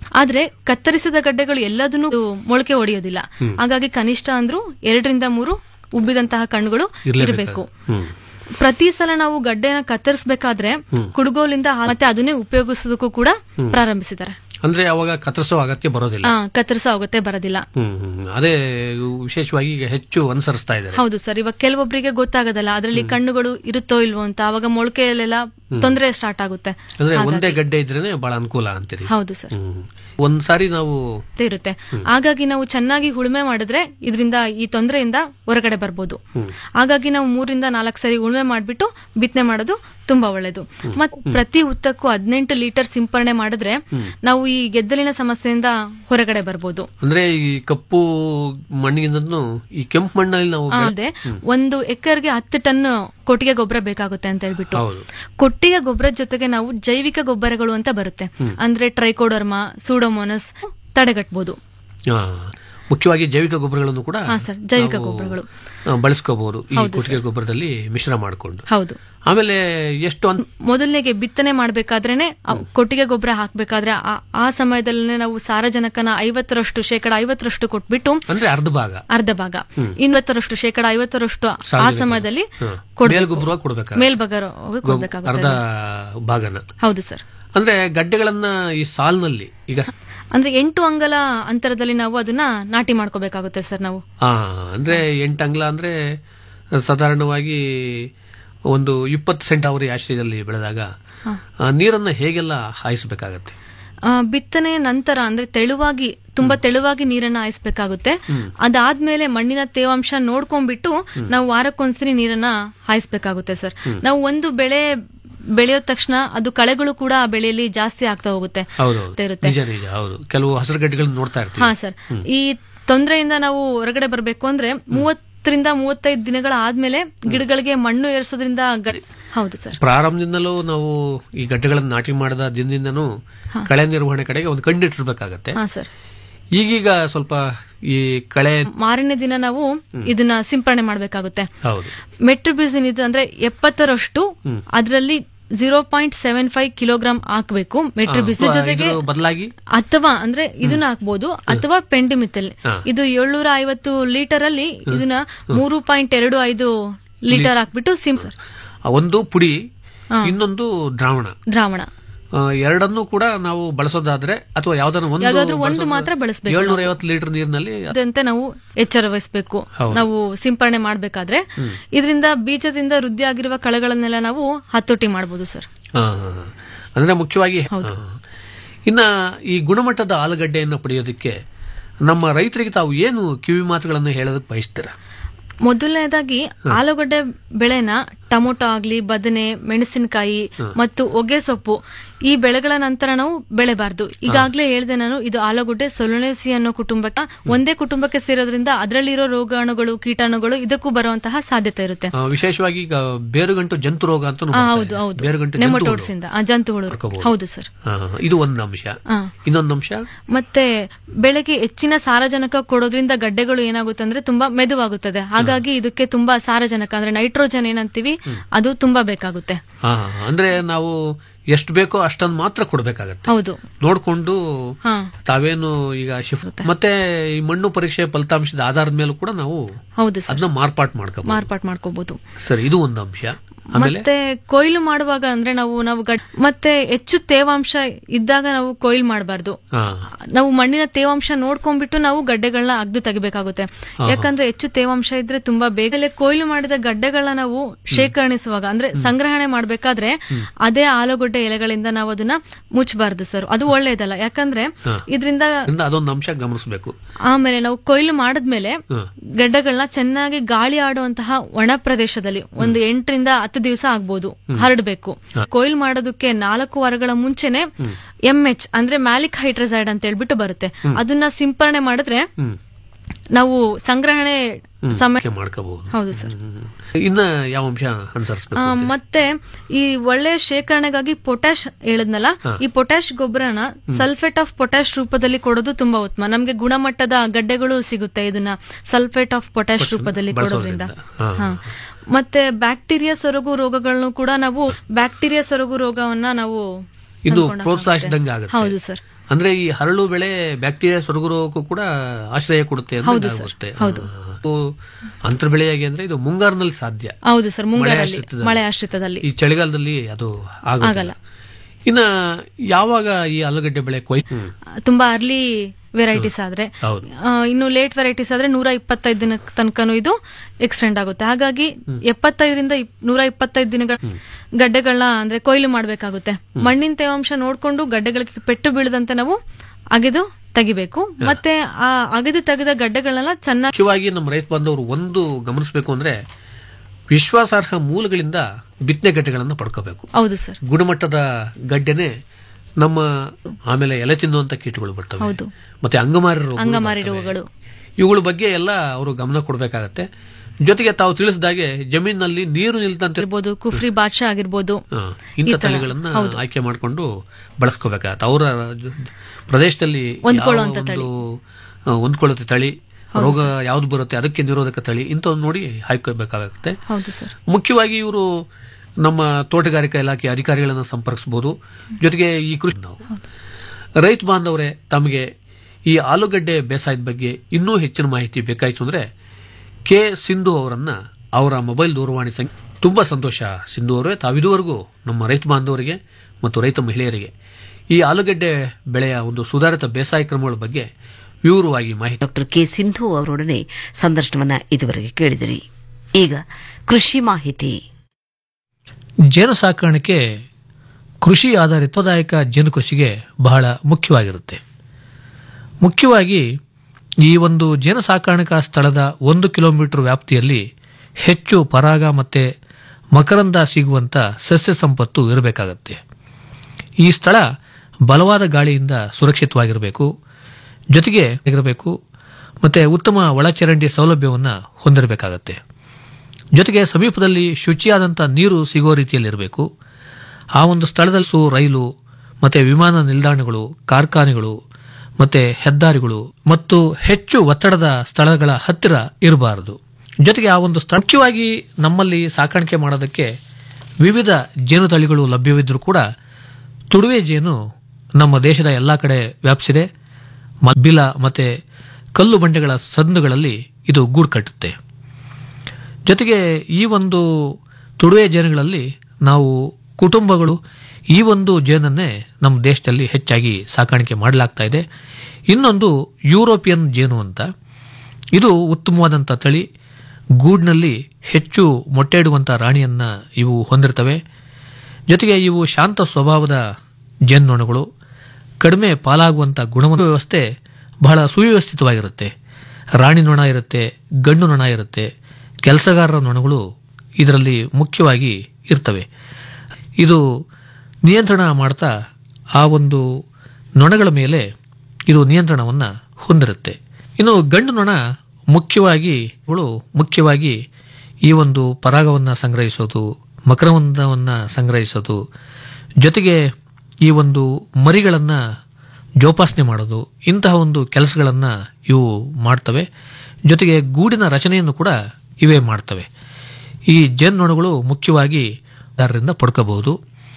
ಆದ್ರೆ ಕತ್ತರಿಸಿದ ಗಡ್ಡೆಗಳು ಎಲ್ಲದನ್ನು ಮೊಳಕೆ ಹೊಡೆಯೋದಿಲ್ಲ ಹ್ಮ್. ಹಾಗಾಗಿ ಕನಿಷ್ಠ ಅಂದ್ರೂ ಎರಡರಿಂದ ಮೂರು ಉಬ್ಬಿದಂತಹ ಕಣ್ಣುಗಳು ಇರ್ಲೇಬೇಕು. ಇರಬೇಕು ಹ್ಮ್. ಪ್ರತಿ ಸಲ ನಾವು ಗಡ್ಡೆನ ಕತ್ತರಿಸಬೇಕಾದ್ರೆ ಹ್ಮ್. ಕುಡುಗೋಲಿಂದ ಹಾ- ಮತ್ತೆ ಅದನ್ನೇ ಉಪಯೋಗಿಸೋದಕ್ಕೂ ಕೂಡ ಹ್ಮ್. ಪ್ರಾರಂಭಿಸಿದ್ದಾರೆ ಅಂದ್ರೆ ಅವಾಗ ಕತ್ತರಿಸೋ ಅಗತ್ಯ ಬರೋದಿಲ್ಲ ಆ, ಕತ್ತರಿಸೋ ಆಗುತ್ತೆ ಬರೋದಿಲ್ಲ ಹ್ಮ್ ಹ್ಮ್. ಅದೇ ವಿಶೇಷವಾಗಿ ಈಗ ಹೆಚ್ಚು ಅನುಸರಿಸ್ತಾ ಇದ್ದಾರೆ ಹೌದು ಸರ್ ಇವಾಗ ಕೆಲವೊಬ್ಬರಿಗೆ ಗೊತ್ತಾಗೋದಲ್ಲ ಅದರಲ್ಲಿ ಕಣ್ಣುಗಳು ಇರುತ್ತೋ ಇಲ್ವೋ ಅಂತ ಅವಾಗ ಮೊಳಕೆಯಲ್ಲೆಲ್ಲ ಹ್ಮ್. ತೊಂದರೆ ಸ್ಟಾರ್ಟ್ ಆಗುತ್ತೆ ಅಂದ್ರೆ ಹಾಗಾಗಿ. ಒಂದೇ ಗಡ್ಡೆ ಇದ್ರೇನೆ ಬಹಳ ಅನುಕೂಲ ಅಂತೀರಿ ಹೌದು ಸರ್ ಹ್ಮ್. ಒಂದ್ ಸಾರಿ ನಾವು ಇರುತ್ತೆ ಇರುತ್ತೆ ಹಾಗಾಗಿ ನಾವು ಚೆನ್ನಾಗಿ ಉಳುಮೆ ಮಾಡಿದ್ರೆ ಇದರಿಂದ ಈ ತೊಂದರೆಯಿಂದ ಹೊರಗಡೆ ಬರ್ಬೋದು ಹ್ಮ್. ಹಾಗಾಗಿ ನಾವು ಮೂರಿಂದ ನಾಲ್ಕು ಸರಿ ಉಳುಮೆ ಮಾಡಿಬಿಟ್ಟು ಬಿತ್ತನೆ ಮಾಡೋದು ತುಂಬಾ ಒಳ್ಳೇದು ಮತ್ ಪ್ರತಿ ಉತ್ತಕ್ಕೂ ಹದಿನೆಂಟು ಲೀಟರ್ ಸಿಂಪರಣೆ ಮಾಡಿದ್ರೆ ಹ್ಮ್. ನಾವು ಈ ಗೆದ್ದಲಿನ ಸಮಸ್ಯೆಯಿಂದ ಹೊರಗಡೆ ಬರ್ಬೋದು ಅಂದ್ರೆ ಈ ಕಪ್ಪು ಮಣ್ಣಿಗಿಂತ ಈ ಕೆಂಪು ಮಣ್ಣಲ್ಲಿ ನಾವು ಬೆಳೆ- ಅಲ್ಲದೆ ಹ್ಮ್. ಒಂದು ಎಕರ್ಗೆ ಹತ್ತು ಟನ್ ಕೊಟ್ಟಿಗೆ ಗೊಬ್ಬರ ಬೇಕಾಗುತ್ತೆ ಅಂತ ಹೇಳ್ಬಿಟ್ಟು ಹೌದು ಕೊಟ್ಟಿಗೆ ಗೊಬ್ಬರದ ಜೊತೆಗೆ ನಾವು ಜೈವಿಕ ಗೊಬ್ಬರಗಳು ಅಂತ ಬರುತ್ತೆ ಹ್ಮ್. ಅಂದ್ರೆ ಟ್ರೈಕೋಡರ್ಮಾ ಸೂಡೋಮೋನಸ್ ತಡೆಗಟ್ಟಬಹುದು ಆ, ಮುಖ್ಯವಾಗಿ ಜೈವಿಕ ಗೊಬ್ಬರಗಳನ್ನು ಕೂಡ ಹಾ ಸರ್ ಜೈವಿಕ ನಾವು, ಗೊಬ್ಬರಗಳು ಆ, ಬಳಸ್ಕೋಬಹುದು ಈ ಹೌದು ಕೊಟ್ಟಿಗೆ ಸರ್. ಗೊಬ್ಬರದಲ್ಲಿ ಮಿಶ್ರ ಮಾಡಿಕೊಂಡು ಹೌದು ಆಮೇಲೆ ಎಷ್ಟು ಅಂತ ಮೊದಲನೇಗೆ ಬಿತ್ತನೆ ಮಾಡ್ಬೇಕಾದ್ರೇನೆ ಆ ಕೊಟ್ಟಿಗೆ ಗೊಬ್ಬರ ಹಾಕ್ಬೇಕಾದ್ರೆ ಆ- ಆ ಸಮಯದಲ್ಲೇ ನಾವು ಸಾರಜನಕನ ಐವತ್ತರಷ್ಟು ಶೇಕಡ ಐವತ್ತರಷ್ಟು ಕೊಟ್ಬಿಟ್ಟು ಅಂದ್ರೆ ಅರ್ಧ ಭಾಗ ಅರ್ಧ ಭಾಗ ಹ್ಮ್. ಇನ್ನೂತ್ತರಷ್ಟು ಶೇಕಡ ಐವತ್ತರಷ್ಟು ಆ ಸಾರಜನಕ. ಸಮಯದಲ್ಲಿ ಹಾ. ಕೊಡ್ಬೇಕು. ಮೇಲ್ಗೊಬ್ಬರವಾಗಿ ಕೊಡ್ಬೇಕಾಗುತ್ತೆ. ಮೇಲ್ಬಗರ ಗೊಬ್- ಕೊಡ್ಬೇಕಾಗುತ್ತೆ ಅರ್ಧ ಭಾಗನ ಹೌದು ಸರ್ ಅಂದ್ರೆ ಗಡ್ಡೆಗಳನ್ನ ಈ ಸಾಲ್ನಲ್ಲಿ ಈಗ ಅಂದ್ರೆ ಎಂಟು ಅಂಗಲ ಅಂತರದಲ್ಲಿ ನಾವು ಅದನ್ನ ನಾಟಿ ಮಾಡ್ಕೋಬೇಕಾಗುತ್ತೆ ಸರ್ ನಾವು ಆ ಅಂದ್ರೆ ಎಂಟು ಅಂಗ್ಲ ಅಂದ್ರೆ ಸಾಧಾರಣವಾಗಿ ಒಂದು ಇಪ್ಪತ್ತು ಸೆಂಟ್ ಅವರಿ ಆಶ್ರಯದಲ್ಲಿ ಬೆಳೆದಾಗ ಹಾ. ಆ, ನೀರನ್ನ ಹೇಗೆಲ್ಲ ಹಾಯಿಸಬೇಕಾಗತ್ತೆ ಆ, ಬಿತ್ತನೆ ನಂತರ ಅಂದ್ರೆ ತೆಳುವಾಗಿ ತುಂಬಾ ತೆಳುವಾಗಿ ನೀರನ್ನ ಹಾಯಿಸ್ಬೇಕಾಗುತ್ತೆ ಹ್ಮ್. ಅದಾದ್ಮೇಲೆ ಮಣ್ಣಿನ ತೇವಾಂಶ ನೋಡ್ಕೊಂಡ್ಬಿಟ್ಟು ನಾವು ವಾರಕ್ಕೊಂದ್ಸರಿ ನೀರನ್ನ ಹಾಯಿಸ್ಬೇಕಾಗುತ್ತೆ ಸರ್ ಹ್ಮ್. ನಾವು ಒಂದು ಬೆಳೆ ಬೆಳೆಯೋ ತಕ್ಷಣ ಅದು ಕಳೆಗಳು ಕೂಡ ಆ ಬೆಳೆಯಲ್ಲಿ ಜಾಸ್ತಿ ಆಗ್ತಾ ಹೋಗುತ್ತೆ ಹೌದೌದು ಇರುತ್ತೆ ನಿಜ ನಿಜ ಹೌದು ಕೆಲವು ಹಸಿರು ಗಡ್ಡೆಗಳನ್ನ ನೋಡ್ತಾ ಹಾ ಇರ್ತೀವಿ ಸರ್ ಹ್ಮ್. ಈ ತೊಂದರೆಯಿಂದ ನಾವು ಹೊರಗಡೆ ಬರ್ಬೇಕು ಅಂದ್ರೆ ಮೂವತ್ತರಿಂದ ಮೂವತ್ತೈದು ದಿನಗಳ ಆದ್ಮೇಲೆ ಗಿಡಗಳಿಗೆ ಮಣ್ಣು ಏರಿಸೋದ್ರಿಂದ ಗ- ಹೌದು ಸರ್ ಪ್ರಾರಂಭದಿಂದಲೂ ನಾವು ಈ ಗಡ್ಡೆಗಳನ್ನ ನಾಟಿ ಮಾಡಿದ ದಿನದಿಂದನೂ ಹಾ. ಕಳೆ ನಿರ್ವಹಣೆ ಕಡೆಗೆ ಒಂದು ಕಣ್ಣಿಟ್ಟಿರ್ಬೇಕಾಗತ್ತೆ ಹಾ ಸರ್ ಈಗೀಗ ಸ್ವಲ್ಪ ಈ ಕಳೆ ಮಾರನೇ ದಿನ ನಾವು ಇದನ್ನ ಸಿಂಪರಣೆ ಮಾಡ್ಬೇಕಾಗುತ್ತೆ ಹೌದು ಮೆಟ್ರಿಬಿಸಿನ್ ಇದು ಅಂದ್ರೆ ಎಪ್ಪತ್ತರಷ್ಟು ಹ್ಮ್. ಅದರಲ್ಲಿ zero point seven five kilogram ಹಾಕ್ಬೇಕು ಮೆಟ್ರಿಬಿಸಿನ್ ಆ, ಜೊತೆಗೆ ಇದ್ರ ಬದಲಾಗಿ ಅಥವಾ ಅಂದ್ರೆ ಇದನ್ನ ಹಾಕ್ಬೋದು ಅಥವಾ ಪೆಂಡಿಮಿಥಲ್ ಹಾ. ಇದು ಏಳ್ನೂರ ಐವತ್ತು ಲೀಟರ್ ಅಲ್ಲಿ ಇದನ್ನ ಮೂರು ಪಾಯಿಂಟ್ ಎರಡು ಐದು ಲೀಟರ್ ಹಾಕ್ಬಿಟ್ಟು ಸಿಂ ಆ, ಒಂದು ಪುಡಿ ಹಾ. ಇನ್ನೊಂದು ದ್ರಾವಣ ದ್ರಾವಣ ಆ, ಎರಡನ್ನೂ ಕೂಡ ನಾವು ಬಳಸೋದಾದ್ರೆ ಅಥವಾ ಯಾವ್ದಾದ್ರು ಒಂದು ಯಾವ್ದಾದ್ರು ಒಂದು ಬಳಸೋದಾದ್ರೆ ಮಾತ್ರ ಬಳಸ್ಬೇಕು ಏಳ್ನೂರ ಐವತ್ತು ಲೀಟರ್ ನೀರಿನಲ್ಲಿ ಅದಂತೆ ನಾವು ಎಚ್ಚರ ವಹಿಸಬೇಕು ಹೌದು. ನಾವು ಸಿಂಪರಣೆ ಮಾಡ್ಬೇಕಾದ್ರೆ ಹ್ಮ್. ಇದರಿಂದ ಬೀಜದಿಂದ ವೃದ್ಧಿ ಆಗಿರುವ ಕಳೆಗಳನ್ನೆಲ್ಲ ನಾವು ಹತೋಟಿ ಮಾಡಬಹುದು ಸರ್ ಆ, ಅಂದ್ರೆ ಮುಖ್ಯವಾಗಿ ಆ, ಇನ್ನ ಈ ಗುಣಮಟ್ಟದ ಆಲೂಗಡ್ಡೆಯನ್ನು ಪಡೆಯೋದಕ್ಕೆ ನಮ್ಮ ರೈತರಿಗೆ ತಾವು ಏನು ಕಿವಿ ಮಾತುಗಳನ್ನು ಹೇಳೋದಕ್ಕೆ ಬಯಸ್ತೀರಾ ಮೊದಲನೇದಾಗಿ ಆಲೂಗಡ್ಡೆ ಬೆಳೆನ ಟೊಮೊಟೊ ಆಗ್ಲಿ ಬದನೆ ಮೆಣಸಿನಕಾಯಿ ಹ್ಮ್. ಮತ್ತು ಹೊಗೆ ಸೊಪ್ಪು ಈ ಬೆಳೆಗಳ ನಂತರ ನಾವು ಬೆಳೆಬಾರ್ದು ಈಗಾಗಲೇ ಹೇಳಿದೆ ನಾನು ಇದು ಆಲೂಗಡ್ಡೆ ಸೊಲೊನೆಸಿ ಅನ್ನೋ ಕುಟುಂಬಕ್ಕೆ ಒಂದೇ ಕುಟುಂಬಕ್ಕೆ ಸೇರೋದ್ರಿಂದ ಅದರಲ್ಲಿರೋ ರೋಗಾಣುಗಳು ಕೀಟಾಣುಗಳು ಇದಕ್ಕೂ ಬರುವಂತಹ ಸಾಧ್ಯತೆ ಇರುತ್ತೆ ಆ, ವಿಶೇಷವಾಗಿ ಈಗ ಬೇರುಗಂಟು ಜಂತು ರೋಗ ಅಂತ ಆ, ಹೌದು ಹೌದು ಬೇರುಗಂಟು ನೆಮಟೋಡ್ಸ್ ಇಂದ ಆ, ಜಂತುಹುಳು ಮಾಡ್ಕೋಬಹುದು. ಹೌದು ಸರ್ ಆ, ಇದು ಒಂದು ಅಂಶ ಆ. ಇನ್ನೊಂದು ಅಂಶ ಮತ್ತೆ ಬೆಳೆಗೆ ಹೆಚ್ಚಿನ ಸಾರಜನಕ ಕೊಡೋದ್ರಿಂದ ಗಡ್ಡೆಗಳು ಏನಾಗುತ್ತೆ ಅಂದ್ರೆ ತುಂಬಾ ಮೆದುವಾಗುತ್ತದೆ ಹಾಗಾಗಿ ಇದಕ್ಕೆ ತುಂಬಾ ಸಾರಜನಕ ಅಂದ್ರೆ ನೈಟ್ರೋಜನ್ ಏನಂತೀವಿ ಅದು ತುಂಬಾ ಬೇಕಾಗುತ್ತೆ ಆ, ಅಂದ್ರೆ ನಾವು ಎಷ್ಟು ಬೇಕೋ ಅಷ್ಟನ್ನು ಮಾತ್ರ ಕೊಡ್ಬೇಕಾಗತ್ತೆ ಹೌದು ನೋಡ್ಕೊಂಡು ಹಾ ತಾವೇನು ಈಗ ಶಿಫ್ಟ್ ಮತ್ತೆ ಈ ಮಣ್ಣು ಪರೀಕ್ಷೆ ಫಲಿತಾಂಶದ ಆಧಾರದ ಮೇಲೂ ಕೂಡ ನಾವು ಹೌದು ಸರ್ ಅದನ್ನ ಮಾರ್ಪಾಟ್ ಮಾಡ್ಕೋಬಹುದು ಮಾರ್ಪಾಟ್ ಮಾಡ್ಕೋಬಹುದು ಸರಿ ಇದು ಒಂದು ಅಂಶ ಆಮೇಲೆ ಮತ್ತೆ ಕೊಯ್ಲು ಮಾಡುವಾಗ ಅಂದ್ರೆ ನಾವು ನಾವು ಗಡ್- ಮತ್ತೆ ಹೆಚ್ಚು ತೇವಾಂಶ ಇದ್ದಾಗ ನಾವು ಕೊಯ್ಲು ಮಾಡಬಾರ್ದು ಹಾ ನಾವು ಮಣ್ಣಿನ ತೇವಾಂಶ ನೋಡ್ಕೊಂಡ್ಬಿಟ್ಟು ನಾವು ಗಡ್ಡೆಗಳನ್ನ ಅಗ್ದು ತೆಗಿಬೇಕಾಗುತ್ತೆ ಹಾ. ಯಾಕಂದ್ರೆ ಹೆಚ್ಚು ತೇವಾಂಶ ಇದ್ರೆ ತುಂಬಾ ಬೇಗನೆ ಕೊಯ್ಲು ಮಾಡಿದ ಗಡ್ಡೆಗಳನ್ನ ನಾವು ಶೇಖರಣಿಸುವಾಗ ಅಂದ್ರೆ ಸಂಗ್ರಹಣೆ ಮಾಡ್ಬೇಕಾದ್ರೆ ಅದೇ ಆಲೂಗಡ್ಡೆ ಎಲೆಗಳಿಂದ ನಾವು ಅದನ್ನ ಮುಚ್ಚಬಾರ್ದು ಸರ್ ಅದು ಒಳ್ಳೇದಲ್ಲ ಯಾಕಂದ್ರೆ ಹಾ. ಇದರಿಂದ ಅದರಿಂದ ಅದೊಂದು ಅಂಶ ಗಮನಿಸಬೇಕು ಆಮೇಲೆ ನಾವು ಕೊಯ್ಲು ಮಾಡಿದ್ಮೇಲೆ ಹಾ. ಗಡ್ಡೆಗಳನ್ನ ಚೆನ್ನಾಗಿ ಗಾಳಿ ಆಡುವಂತಹ ಒಣ ಪ್ರದೇಶದಲ್ಲಿ ಒಂದು ಎಂಟರಿಂದ ಹತ್ತು ದಿವಸ ಆಗ್ಬೋದು ಹರಡಬೇಕು ಕೊಯ್ಲು ಮಾಡೋದಕ್ಕೆ ನಾಲ್ಕು ವಾರಗಳ ಮುಂಚೆನೆ ಎಂ ಎಚ್ ಅಂದ್ರೆ ಮ್ಯಾಲಿಕ್ ಹೈಡ್ರಸೈಡ್ ಅಂತ ಹೇಳ್ಬಿಟ್ಟು ಬರುತ್ತೆ ಅದನ್ನ ಸಿಂಪರಣೆ ಮಾಡಿದ್ರೆ ಹ್ಮ್ ನಾವು ಸಂಗ್ರಹಣೆ ಹ್ಮ್. ಸಮಯ ಮಾಡ್ಕೋಬಹುದು ಹೌದು ಸರ್ ಇನ್ನ ಯಾವ ಅಂಶ ಅನುಸರಿಸಬೇಕು ಆ, ಮತ್ತೆ ಈ ಒಳ್ಳೆ ಶೇಖರಣೆಗಾಗಿ ಪೊಟ್ಯಾಶ್ ಹೇಳಿದ್ನಲ್ಲ ಹಾ. ಈ ಪೊಟ್ಯಾಶ್ ಗೊಬ್ಬರನ ಸಲ್ಫೇಟ್ ಆಫ್ ಪೊಟ್ಯಾಶ್ ರೂಪದಲ್ಲಿ ಕೊಡೋದು ತುಂಬಾ ಉತ್ತಮ ನಮ್ಗೆ ಗುಣಮಟ್ಟದ ಗಡ್ಡೆಗಳು ಸಿಗುತ್ತೆ ಇದನ್ನ ಸಲ್ಫೇಟ್ ಆಫ್ ಪೊಟ್ಯಾಶ್ ರೂಪದಲ್ಲಿ ಕೊಡೋದ್ರಿಂದ ಹಾ. ಹಾ. ಮತ್ತೆ ಬ್ಯಾಕ್ಟೀರಿಯಾ ಸೊರಗು ರೋಗಗಳನ್ನು ಕೂಡ ನಾವು ಬ್ಯಾಕ್ಟೀರಿಯಾ ಸೊರಗು ರೋಗವನ್ನ ನಾವು ಇದು ತಂದ್ಕೊಂಡಾಗ ಪ್ರೋತ್ಸಾಹಿಸಿದಂಗೆ ಆಗುತ್ತೆ ಹೌದು ಸರ್ ಅಂದ್ರೆ ಈ ಹರಳು ಬೆಳೆ ಬ್ಯಾಕ್ಟೀರಿಯಾ ಸೊರಗುರೋಕ್ಕೂ ಕೂಡ ಆಶ್ರಯ ಕೊಡುತ್ತೆ ಅಂತ ಹೌದು ಸರ್, ಆಗುತ್ತೆ. ಹೌದು. ಆ, ಅಂತರ ಬೆಳೆಯಾಗಿ ಅಂದ್ರೆ ಇದು ಮುಂಗಾರಿನಲ್ಲಿ ಸಾಧ್ಯ ಹೌದು ಸರ್ ಮಳೆ ಮುಂಗಾರಲ್ಲಿ ಆಶ್ರಿತದಲ್ಲಿ. ಮಳೆ ಆಶ್ರಿತದಲ್ಲಿ ಈ ಚಳಿಗಾಲದಲ್ಲಿ ಅದು ಆಗೋದಿಲ್ಲ ಆಗಲ್ಲ ಇನ್ನ ಯಾವಾಗ ಈ ಆಲೂಗಡ್ಡೆ ಬೆಳೆ ಕೊಯ್ ಹ್ಮ್. ತುಂಬಾ ಅರ್ಲಿ ವೆರೈಟೀಸ್ ಆದ್ರೆ ಹೌದು ಆ, ಇನ್ನು ಲೇಟ್ ವೆರೈಟೀಸ್ ಆದ್ರೆ ನೂರ ಇಪ್ಪತ್ತೈದು ದಿನ ತನಕನೂ ಇದು ಎಕ್ಸ್ಟೆಂಡ್ ಆಗುತ್ತೆ ಹಾಗಾಗಿ ಎಪ್ಪತ್ತೈದರಿಂದ ಇಪ್- ನೂರ ಇಪ್ಪತ್ತೈದು ದಿನಗಳ ಗಡ್ಡೆಗಳನ್ನ ಅಂದ್ರೆ ಕೊಯ್ಲು ಮಾಡಬೇಕಾಗುತ್ತೆ ಮಣ್ಣಿನ ತೇವಾಂಶ ನೋಡ್ಕೊಂಡು ಗಡ್ಡೆಗಳಿಗೆ ಪೆಟ್ಟು ಬೀಳದಂತೆ ನಾವು ಅಗೆದು ತೆಗಿಬೇಕು ಮತ್ತೆ ಆ ಅಗೆದು ತೆಗೆದ ಗಡ್ಡೆಗಳನ್ನೆಲ್ಲ ಚೆನ್ನಾಗಿ ಮುಖ್ಯವಾಗಿ ನಮ್ಮ ರೈತ ಬಾಂಧವರು ಒಂದು ಗಮನಿಸಬೇಕು ಅಂದ್ರೆ ವಿಶ್ವಾಸಾರ್ಹ ಮೂಲಗಳಿಂದ ಬಿತ್ತನೆ ಗಡ್ಡೆಗಳನ್ನು ಪಡ್ಕೋಬೇಕು ಹೌದು ಸರ್ ಗುಣಮಟ್ಟದ ಗಡ್ಡೆನೆ ನಮ್ಮ ಆಮೇಲೆ ಎಲೆ ತಿನ್ನುವಂತ ಕೀಟಗಳು ಬರ್ತವೆ ಹೌದು ಮತ್ತೆ ಅಂಗಮಾರಿ ರೋಗಗಳು ಅಂಗಮಾರಿ ಬರ್ತವೆ. ರೋಗಗಳು ಇವುಗಳ ಬಗ್ಗೆ ಎಲ್ಲ ಅವರು ಗಮನ ಕೊಡಬೇಕಾಗತ್ತೆ ಜೊತೆಗೆ ತಾವು ತಿಳಿಸಿದಾಗೆ ಜಮೀನಿನಲ್ಲಿ ನೀರು ನಿಲ್ತಂತೆ ಇರ್ಬೋದು ಕುಫ್ರಿ ಬಾದ್ಶಾ ಆಗಿರ್ಬೋದು ಹಾ, ಇಂಥ ಈ ತರ. ತಳಿಗಳನ್ನ ಹೌದು. ಆಯ್ಕೆ ಮಾಡಿಕೊಂಡು ಬಳಸ್ಕೋಬೇಕಾಗತ್ತೆ ಅವರ ಪ್ರದೇಶದಲ್ಲಿ ಹೊಂದ್ಕೊಳ್ಳುವಂತ ಯಾವ ತಳಿ. ಒಂದು, ಆ, ಹೊಂದ್ಕೊಳ್ಳುತ್ತೆ ತಳಿ ರೋಗ ಯಾವ್ದು ಬರುತ್ತೆ ಅದಕ್ಕೆ ನಿರೋಧಕ ತಳಿ ಇಂಥವ್ದು ನೋಡಿ ಆಯ್ಕೋಬೇಕಾಗುತ್ತೆ ಹೌದು ಸರ್ ಮುಖ್ಯವಾಗಿ ಇವರು ನಮ್ಮ ತೋಟಗಾರಿಕಾ ಇಲಾಖೆ ಅಧಿಕಾರಿಗಳನ್ನು ಸಂಪರ್ಕಿಸಬಹುದು ಜೊತೆಗೆ ಈ ಕೃಷಿ ನಾವು ರೈತ ಬಾಂಧವರೇ ತಮಗೆ ಈ ಆಲೂಗಡ್ಡೆ ಬೇಸಾಯದ ಬಗ್ಗೆ ಇನ್ನೂ ಹೆಚ್ಚಿನ ಮಾಹಿತಿ ಬೇಕಾಯಿತು ಅಂದ್ರೆ ಕೆ ಸಿಂಧು ಅವರನ್ನ ಅವರ ಮೊಬೈಲ್ ದೂರವಾಣಿ ಸಂಖ್ಯೆ ತುಂಬಾ ಸಂತೋಷ ಸಿಂಧು ಅವರೇ ತಾವಿದುವರೆಗೂ ನಮ್ಮ ರೈತ ಬಾಂಧವರಿಗೆ ಮತ್ತು ರೈತ ಮಹಿಳೆಯರಿಗೆ ಈ ಆಲೂಗಡ್ಡೆ ಬೆಳೆಯ ಒಂದು ಸುಧಾರಿತ ಬೇಸಾಯ ಕ್ರಮಗಳ ಬಗ್ಗೆ ವಿವರವಾಗಿ ಮಾಹಿತಿ ಡಾಕ್ಟರ್ ಕೆ ಸಿಂಧು ಅವರೊಡನೆ ಸಂದರ್ಶನವನ್ನ ಇದುವರೆಗೆ ಕೇಳಿದಿರಿ ಈಗ ಕೃಷಿ ಮಾಹಿತಿ ಜೇನು ಸಾಕಾಣಿಕೆ ಕೃಷಿ ಆಧಾರಿತ ಲಾಭದಾಯಕ ಜೇನು ಕೃಷಿಗೆ ಬಹಳ ಮುಖ್ಯವಾಗಿರುತ್ತೆ ಮುಖ್ಯವಾಗಿ ಈ ಒಂದು ಜೇನು ಸಾಕಾಣಿಕಾ ಸ್ಥಳದ ಒಂದು ಕಿಲೋಮೀಟರ್ ವ್ಯಾಪ್ತಿಯಲ್ಲಿ ಹೆಚ್ಚು ಪರಾಗ ಮತ್ತೆ ಮಕರಂದ ಸಿಗುವಂತ ಸಸ್ಯ ಸಂಪತ್ತು ಇರಬೇಕಾಗತ್ತೆ ಈ ಸ್ಥಳ ಬಲವಾದ ಗಾಳಿಯಿಂದ ಸುರಕ್ಷಿತವಾಗಿರಬೇಕು ಜೊತೆಗೆ ಇರಬೇಕು ಮತ್ತೆ ಉತ್ತಮ ಒಳಚರಂಡಿ ಸೌಲಭ್ಯವನ್ನು ಹೊಂದಿರಬೇಕಾಗತ್ತೆ ಜೊತೆಗೆ ಸಮೀಪದಲ್ಲಿ ಶುಚಿಯಾದಂಥ ನೀರು ಸಿಗೋ ರೀತಿಯಲ್ಲಿರಬೇಕು ಆ ಒಂದು ಸ್ಥಳದಲ್ಲಿ ಸು ರೈಲು ಮತ್ತೆ ವಿಮಾನ ನಿಲ್ದಾಣಗಳು ಕಾರ್ಖಾನೆಗಳು ಮತ್ತೆ ಹೆದ್ದಾರಿಗಳು ಮತ್ತು ಹೆಚ್ಚು ಒತ್ತಡದ ಸ್ಥಳಗಳ ಹತ್ತಿರ ಇರಬಾರದು ಜೊತೆಗೆ ಆ ಒಂದು ಸ್ಥಳ ಮುಖ್ಯವಾಗಿ ನಮ್ಮಲ್ಲಿ ಸಾಕಾಣಿಕೆ ಮಾಡೋದಕ್ಕೆ ವಿವಿಧ ಜೇನು ತಳಿಗಳು ಲಭ್ಯವಿದ್ದರೂ ಕೂಡ ತುಡುವೆ ಜೇನು ನಮ್ಮ ದೇಶದ ಎಲ್ಲ ಕಡೆ ವ್ಯಾಪಿಸಿದೆ ಮ- ಬಿಲ ಮತ್ತೆ ಕಲ್ಲು ಬಂಡೆಗಳ ಸಂದುಗಳಲ್ಲಿ ಇದು ಗೂಡು ಕಟ್ಟುತ್ತೆ ಜೊತೆಗೆ ಈ ಒಂದು ತುಡುವೆ ಜೇನುಗಳಲ್ಲಿ ನಾವು ಕುಟುಂಬಗಳು ಈ ಒಂದು ಜೇನನ್ನೇ ನಮ್ಮ ದೇಶದಲ್ಲಿ ಹೆಚ್ಚಾಗಿ ಸಾಕಾಣಿಕೆ ಮಾಡಲಾಗ್ತಾ ಇದೆ ಇನ್ನೊಂದು ಯುರೋಪಿಯನ್ ಜೇನು ಅಂತ ಇದು ಉತ್ತಮವಾದಂಥ ತಳಿ ಗೂಡಿನಲ್ಲಿ ಹೆಚ್ಚು ಮೊಟ್ಟೆ ಇಡುವಂಥ ರಾಣಿಯನ್ನ ಇವು ಹೊಂದಿರ್ತವೆ ಜೊತೆಗೆ ಇವು ಶಾಂತ ಸ್ವಭಾವದ ಜೇನ್ನೊಣಗಳು ಕಡಿಮೆ ಪಾಲಾಗುವಂಥ ಗುಣಮಟ್ಟ ವ್ಯವಸ್ಥೆ ಬಹಳ ಸುವ್ಯವಸ್ಥಿತವಾಗಿರುತ್ತೆ ರಾಣಿ ನೊಣ ಇರುತ್ತೆ ಗಂಡು ನೊಣ ಇರುತ್ತೆ ಕೆಲಸಗಾರರ ನೊಣಗಳು ಇದರಲ್ಲಿ ಮುಖ್ಯವಾಗಿ ಇರ್ತವೆ ಇದು ನಿಯಂತ್ರಣ ಮಾಡ್ತಾ ಆ ಒಂದು ನೊಣಗಳ ಮೇಲೆ ಇದು ನಿಯಂತ್ರಣವನ್ನು ಹೊಂದಿರುತ್ತೆ ಇನ್ನು ಗಂಡು ನೊಣ ಮುಖ್ಯವಾಗಿ ಇವುಗಳು ಮುಖ್ಯವಾಗಿ ಈ ಒಂದು ಪರಾಗವನ್ನು ಸಂಗ್ರಹಿಸೋದು ಮಕರವಂದವನ್ನು ಸಂಗ್ರಹಿಸೋದು ಜೊತೆಗೆ ಈ ಒಂದು ಮರಿಗಳನ್ನು ಜೋಪಾಸನೆ ಮಾಡೋದು ಇಂತಹ ಒಂದು ಕೆಲಸಗಳನ್ನು ಇವು ಮಾಡ್ತವೆ ಜೊತೆಗೆ ಗೂಡಿನ ರಚನೆಯನ್ನು ಕೂಡ ಇವೇ ಮಾಡ್ತವೆ ಈ ಜೇನ್ನೊಣಗಳು ಮುಖ್ಯವಾಗಿ ದಾರರಿಂದ ಪಡ್ಕೋಬಹುದು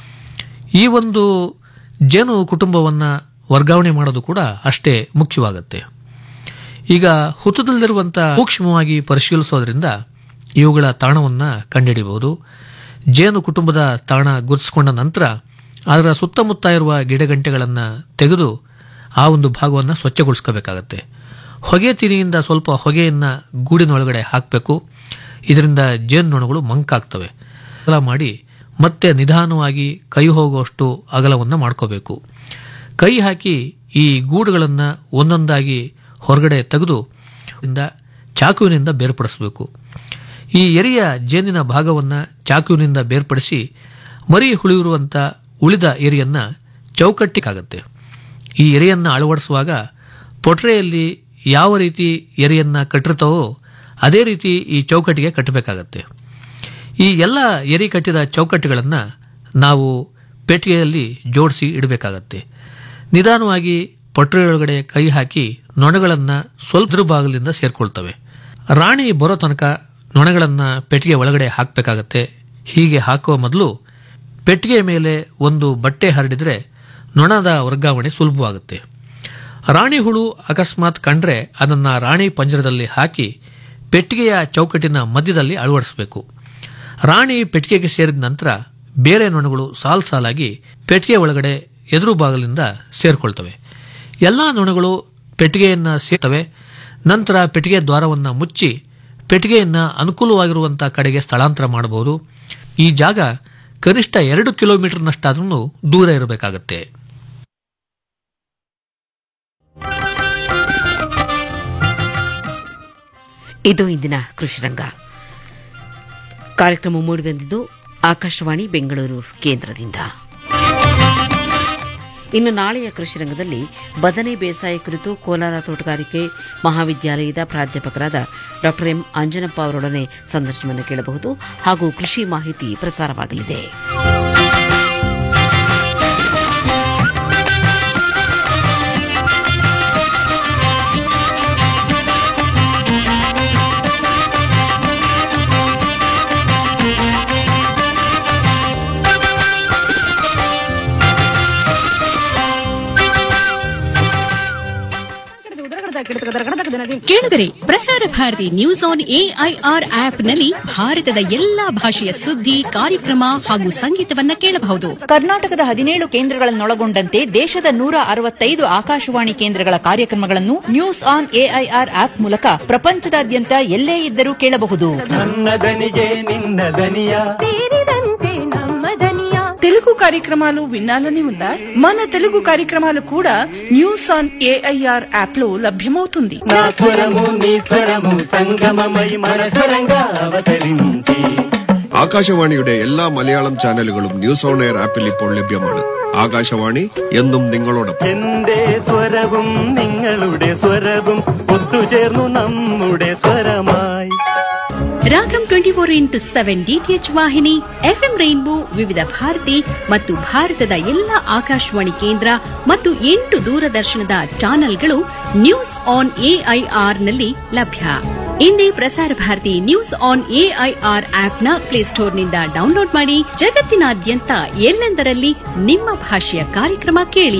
ಈ ಒಂದು ಜೇನು ಕುಟುಂಬವನ್ನು ವರ್ಗಾವಣೆ ಮಾಡೋದು ಕೂಡ ಅಷ್ಟೇ ಮುಖ್ಯವಾಗುತ್ತೆ ಈಗ ಹುತ್ತದಲ್ಲಿರುವಂತಹ ಸೂಕ್ಷ್ಮವಾಗಿ ಪರಿಶೀಲಿಸೋದ್ರಿಂದ ಇವುಗಳ ತಾಣವನ್ನು ಕಂಡುಹಿಡಿಯಬಹುದು ಜೇನು ಕುಟುಂಬದ ತಾಣ ಗುರುತಿಸಿಕೊಂಡ ನಂತರ ಅದರ ಸುತ್ತಮುತ್ತ ಇರುವ ಗಿಡಗಂಟೆಗಳನ್ನು ತೆಗೆದು ಆ ಒಂದು ಭಾಗವನ್ನು ಸ್ವಚ್ಛಗೊಳಿಸ್ಕೋಬೇಕಾಗತ್ತೆ ಹೊಗೆ ತಿನಿಯಿಂದ ಸ್ವಲ್ಪ ಹೊಗೆಯನ್ನು ಗೂಡಿನೊಳಗಡೆ ಹಾಕಬೇಕು ಇದರಿಂದ ಜೇನುನೊಣಗಳು ಮಂಕಾಗ್ತವೆ ಅಗಲ ಮಾಡಿ ಮತ್ತೆ ನಿಧಾನವಾಗಿ ಕೈ ಹೋಗುವಷ್ಟು ಅಗಲವನ್ನು ಮಾಡ್ಕೋಬೇಕು ಕೈ ಹಾಕಿ ಈ ಗೂಡುಗಳನ್ನು ಒಂದೊಂದಾಗಿ ಹೊರಗಡೆ ತೆಗೆದು ಇಂದ ಚಾಕುವಿನಿಂದ ಬೇರ್ಪಡಿಸಬೇಕು ಈ ಎರಿಯ ಜೇನಿನ ಭಾಗವನ್ನು ಚಾಕುವಿನಿಂದ ಬೇರ್ಪಡಿಸಿ ಮರಿ ಹುಳಿಯಿರುವಂಥ ಉಳಿದ ಎರಿಯನ್ನು ಚೌಕಟ್ಟಿಗಾಗತ್ತೆ ಈ ಎರೆಯನ್ನು ಅಳವಡಿಸುವಾಗ ಪೊಟ್ರೆಯಲ್ಲಿ ಯಾವ ರೀತಿ ಎರೆಯನ್ನು ಕಟ್ಟಿರ್ತಾವೋ ಅದೇ ರೀತಿ ಈ ಚೌಕಟ್ಟಿಗೆ ಕಟ್ಟಬೇಕಾಗತ್ತೆ ಈ ಎಲ್ಲ ಎರಿ ಕಟ್ಟಿದ ಚೌಕಟ್ಟುಗಳನ್ನು ನಾವು ಪೆಟ್ಟಿಗೆಯಲ್ಲಿ ಜೋಡಿಸಿ ಇಡಬೇಕಾಗತ್ತೆ ನಿಧಾನವಾಗಿ ಪೊಟ್ರೆಯೊಳಗಡೆ ಕೈ ಹಾಕಿ ನೊಣಗಳನ್ನು ಸ್ವಲ್ಪ ಎದುರು ಭಾಗದಿಂದ ಸೇರ್ಕೊಳ್ತವೆ ರಾಣಿ ಬರೋ ತನಕ ನೊಣಗಳನ್ನು ಪೆಟ್ಟಿಗೆ ಒಳಗಡೆ ಹಾಕಬೇಕಾಗತ್ತೆ ಹೀಗೆ ಹಾಕುವ ಮೊದಲು ಪೆಟ್ಟಿಗೆ ಮೇಲೆ ಒಂದು ಬಟ್ಟೆ ಹರಡಿದ್ರೆ ನೊಣದ ವರ್ಗಾವಣೆ ಸುಲಭವಾಗುತ್ತೆ ರಾಣಿ ಹುಳು ಅಕಸ್ಮಾತ್ ಕಂಡ್ರೆ ಅದನ್ನ ರಾಣಿ ಪಂಜರದಲ್ಲಿ ಹಾಕಿ ಪೆಟ್ಟಿಗೆಯ ಚೌಕಟ್ಟಿನ ಮಧ್ಯದಲ್ಲಿ ಅಳವಡಿಸಬೇಕು ರಾಣಿ ಪೆಟ್ಟಿಗೆಗೆ ಸೇರಿದ ನಂತರ ಬೇರೆ ನೊಣಗಳು ಸಾಲು ಸಾಲಾಗಿ ಪೆಟ್ಟಿಗೆ ಒಳಗಡೆ ಎದುರು ಬಾಗಿಲಿಂದ ಸೇರಿಕೊಳ್ತವೆ ಎಲ್ಲಾ ನೊಣಗಳು ಪೆಟ್ಟಿಗೆಯನ್ನ ಸೇರ್ತವೆ ನಂತರ ಪೆಟ್ಟಿಗೆ ದ್ವಾರವನ್ನು ಮುಚ್ಚಿ ಪೆಟ್ಟಿಗೆಯನ್ನ ಅನುಕೂಲವಾಗಿರುವಂತಹ ಕಡೆಗೆ ಸ್ಥಳಾಂತರ ಮಾಡಬಹುದು ಈ ಜಾಗ ಕನಿಷ್ಠ ಎರಡು ಕಿಲೋಮೀಟರ್ನಷ್ಟಾದ್ರೂ ದೂರ ಇರಬೇಕಾಗತ್ತೆ ಇದು ಇಂದಿನ ಕೃಷಿರಂಗ ಕಾರ್ಯಕ್ರಮ ಮೂಡಿಬಂದಿದ್ದು ಆಕಾಶವಾಣಿ ಬೆಂಗಳೂರು ಕೇಂದ್ರದಿಂದ ಇನ್ನು ನಾಳೆಯ ಕೃಷಿರಂಗದಲ್ಲಿ ಬದನೆ ಬೇಸಾಯ ಕುರಿತು ಕೋಲಾರ ತೋಟಗಾರಿಕೆ ಮಹಾವಿದ್ಯಾಲಯದ ಪ್ರಾಧ್ಯಾಪಕರಾದ ಡಾ ಎಂ ಅಂಜನಪ್ಪ ಅವರೊಡನೆ ಸಂದರ್ಶನವನ್ನು ಕೇಳಬಹುದು ಹಾಗೂ ಕೃಷಿ ಮಾಹಿತಿ ಪ್ರಸಾರವಾಗಲಿದೆ ಕೇಳಿದರೆ ಪ್ರಸಾರ ಭಾರತಿ ನ್ಯೂಸ್ ಆನ್ ಎಐಆರ್ ಆಪ್ನಲ್ಲಿ ಭಾರತದ ಎಲ್ಲಾ ಭಾಷೆಯ ಸುದ್ದಿ ಕಾರ್ಯಕ್ರಮ ಹಾಗೂ ಸಂಗೀತವನ್ನ ಕೇಳಬಹುದು ಕರ್ನಾಟಕದ ಹದಿನೇಳು ಕೇಂದ್ರಗಳನ್ನೊಳಗೊಂಡಂತೆ ದೇಶದ ನೂರ ಅರವತ್ತೈದು ಆಕಾಶವಾಣಿ ಕೇಂದ್ರಗಳ ಕಾರ್ಯಕ್ರಮಗಳನ್ನು ನ್ಯೂಸ್ ಆನ್ ಎಐಆರ್ ಆಪ್ ಮೂಲಕ ಪ್ರಪಂಚದಾದ್ಯಂತ ಎಲ್ಲೇ ಇದ್ದರೂ ಕೇಳಬಹುದು ನನ್ನ దనిగే నిన్న దనియ సేరిదంతే నమ్మ దనియ తెలుగు కార్యక్రమాలు వినాలని ఉందా మన తెలుగు కార్యక్రమాలు కూడా న్యూస్ ఆన్ ఏఐఆర్ యాప్ లో లభ్యమవుతుంది నా స్వరము నీ స్వరము సంగమమై మన స్వరంగా അവതరించి ആകാശവാണിയുടെ എല്ലാ മലയാളം ചാനലുകളും ന്യൂസ് ഓൺ എയർ ആപ്പിൽ ഇപ്പോൾ ലഭ്യമാണ് ആകാശവാണി എന്നും നിങ്ങളോടൊപ്പം എന്റെ സ്വരവും നിങ്ങളുടെ സ്വരവും ഒത്തുചേർന്നു നമ്മുടെ സ്വരമായി Ragam twenty four into seven DTH ವಾಹಿನಿ ಎಫ್ಎಂ ರೈನ್ಬೋ ವಿವಿಧ ಭಾರತಿ ಮತ್ತು ಭಾರತದ ಎಲ್ಲ ಆಕಾಶವಾಣಿ ಕೇಂದ್ರ ಮತ್ತು ಎಂಟು ದೂರದರ್ಶನದ ಚಾನೆಲ್ಗಳು ನ್ಯೂಸ್ ಆನ್ ಎಐಆರ್ ನಲ್ಲಿ ಲಭ್ಯ ಇಂದೇ Prasar Bharati news on AIR ಆಪ್ನ ಪ್ಲೇಸ್ಟೋರ್ನಿಂದ ಡೌನ್ಲೋಡ್ ಮಾಡಿ ಜಗತ್ತಿನಾದ್ಯಂತ ಎಲ್ಲೆಂದರಲ್ಲಿ ನಿಮ್ಮ ಭಾಷೆಯ ಕಾರ್ಯಕ್ರಮ ಕೇಳಿ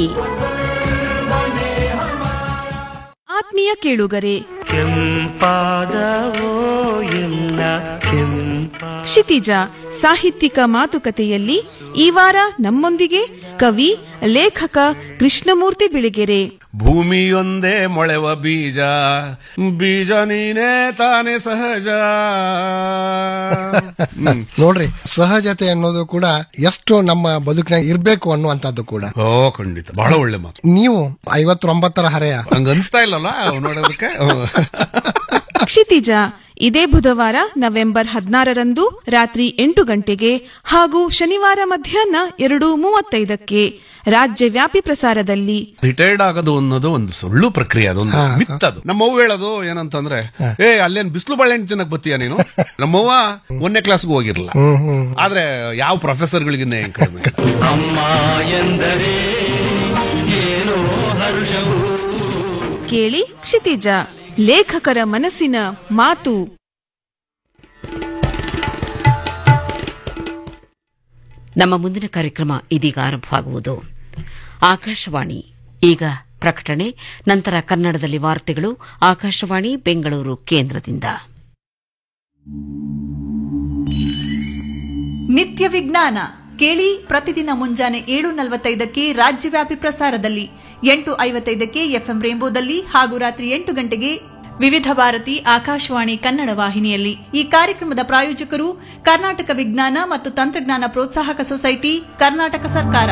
ಆತ್ಮೀಯ ಕೇಳುಗರೆ ಕೆಂಪಾದವೋ ಎಲ್ಲ ಕೆಂಪ ಕ್ಷಿತಿಜ ಸಾಹಿತ್ಯಿಕ ಮಾತುಕತೆಯಲ್ಲಿ ಈ ವಾರ ನಮ್ಮೊಂದಿಗೆ ಕವಿ ಲೇಖಕ ಕೃಷ್ಣಮೂರ್ತಿ ಬಿಳಿಗೆರೆ ಭೂಮಿಯೊಂದೇ ಮೊಳೆವ ಬೀಜ ಬೀಜ ನೀನೇ ತಾನೇ ಸಹಜ ನೋಡ್ರಿ ಸಹಜತೆ ಅನ್ನೋದು ಕೂಡ ಎಷ್ಟು ನಮ್ಮ ಬದುಕಿನ ಇರ್ಬೇಕು ಅನ್ನುವಂಥದ್ದು ಕೂಡ ಓ ಖಂಡಿತ ಬಹಳ ಒಳ್ಳೆ ಮಾತು ನೀವು ಐವತ್ತೊಂಬತ್ತರ ಹರೆಯ ಹಂಗ ಅನ್ಸ್ತಾ ಇಲ್ಲಲ್ಲ ನೋಡೋದಕ್ಕೆ ಕ್ಷಿತಿಜ ಇದೇ ಬುಧವಾರ ನವೆಂಬರ್ ಹದಿನಾರರಂದು ರಾತ್ರಿ ಎಂಟು ಗಂಟೆಗೆ ಹಾಗೂ ಶನಿವಾರ ಮಧ್ಯಾಹ್ನ ಎರಡು ಮೂವತ್ತೈದಕ್ಕೆ ರಾಜ್ಯವ್ಯಾಪಿ ಪ್ರಸಾರದಲ್ಲಿ ರಿಟೈರ್ಡ್ ಆಗೋದು ಅನ್ನೋದು ಒಂದು ಸುಳ್ಳು ಪ್ರಕ್ರಿಯೆ ಅದೊಂದು ಮಿತ್ತದು ನಮ್ಮವ್ವ ಹೇಳೋದು ಏನಂತಂದ್ರೆ ಏ ಅಲ್ಲೇನ್ ಬಿಸಿಲು ಬಾಳೆಹಣ್ಣು ತಿನ್ನಕ್ ಬತ್ತೀಯ ನೀನು ನಮ್ಮವ್ವ ಒಂದನೇ ಕ್ಲಾಸ್ಗೂ ಹೋಗಿರ್ಲಿಲ್ಲ ಆದ್ರೆ ಯಾವ ಪ್ರೊಫೆಸರ್ಗಳಿಗಿನ್ನ ಹೆಂಗ್ ಕಡಿಮೆ ಅಮ್ಮ ಎಂದರೆ ಏನೋ ಹರ್ಷವು ಕೇಳಿ ಕ್ಷಿತಿಜ ಲೇಖಕರ ಮನಸ್ಸಿನ ಮಾತು ನಮ್ಮ ಮುಂದಿನ ಕಾರ್ಯಕ್ರಮ ಇದೀಗ ಆರಂಭವಾಗುವುದು ಆಕಾಶವಾಣಿ ಈಗ ಪ್ರಕಟಣೆ ನಂತರ ಕನ್ನಡದಲ್ಲಿ ವಾರ್ತೆಗಳು ಆಕಾಶವಾಣಿ ಬೆಂಗಳೂರು ಕೇಂದ್ರದಿಂದ ನಿತ್ಯ ವಿಜ್ಞಾನ ಕೇಳಿ ಪ್ರತಿದಿನ ಮುಂಜಾನೆ ಏಳು ನಲವತ್ತೈದಕ್ಕೆ ರಾಜ್ಯವ್ಯಾಪಿ ಪ್ರಸಾರದಲ್ಲಿ ಎಂಟು ಐವತ್ತೈದಕ್ಕೆ ಎಫ್ಎಂ ರೇಂಬೋದಲ್ಲಿ ಹಾಗೂ ರಾತ್ರಿ ಎಂಟು ಗಂಟೆಗೆ ವಿವಿಧ ಭಾರತಿ ಆಕಾಶವಾಣಿ ಕನ್ನಡ ವಾಹಿನಿಯಲ್ಲಿ ಈ ಕಾರ್ಯಕ್ರಮದ ಪ್ರಾಯೋಜಕರು ಕರ್ನಾಟಕ ವಿಜ್ಞಾನ ಮತ್ತು ತಂತ್ರಜ್ಞಾನ ಪ್ರೋತ್ಸಾಹಕ ಸೊಸೈಟಿ ಕರ್ನಾಟಕ ಸರ್ಕಾರ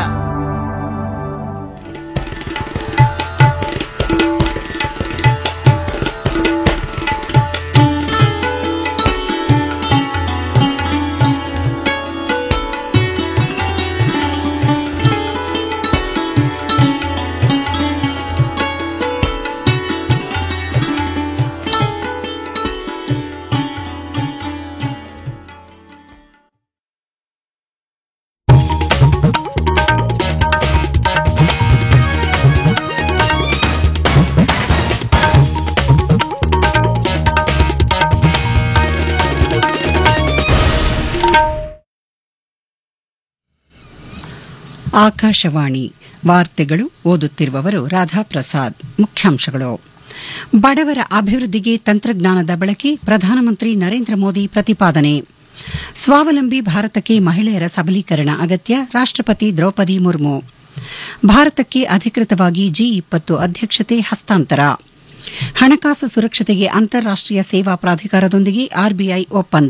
ಆಕಾಶವಾಣಿ ವಾರ್ತೆಗಳು ಓದುತ್ತಿರುವವರು ರಾಧಾಪ್ರಸಾದ್ ಮುಖ್ಯಾಂಶಗಳು ಬಡವರ ಅಭಿವೃದ್ಧಿಗೆ ತಂತ್ರಜ್ಞಾನದ ಬಳಕೆ ಪ್ರಧಾನಮಂತ್ರಿ ನರೇಂದ್ರ ಮೋದಿ ಪ್ರತಿಪಾದನೆ ಸ್ವಾವಲಂಬಿ ಭಾರತಕ್ಕೆ ಮಹಿಳೆಯರ ಸಬಲೀಕರಣ ಅಗತ್ಯ ರಾಷ್ಟಪತಿ ದ್ರೌಪದಿ ಮುರ್ಮು ಭಾರತಕ್ಕೆ ಅಧಿಕೃತವಾಗಿ ಜಿ ಇಪ್ಪತ್ತು ಅಧ್ಯಕ್ಷತೆ ಹಸ್ತಾಂತರ ಹಣಕಾಸು ಸುರಕ್ಷತೆಗೆ ಅಂತಾರಾಷ್ಟೀಯ ಸೇವಾ ಪ್ರಾಧಿಕಾರದೊಂದಿಗೆ ಆರ್ಬಿಐ ಒಪ್ಪಂದ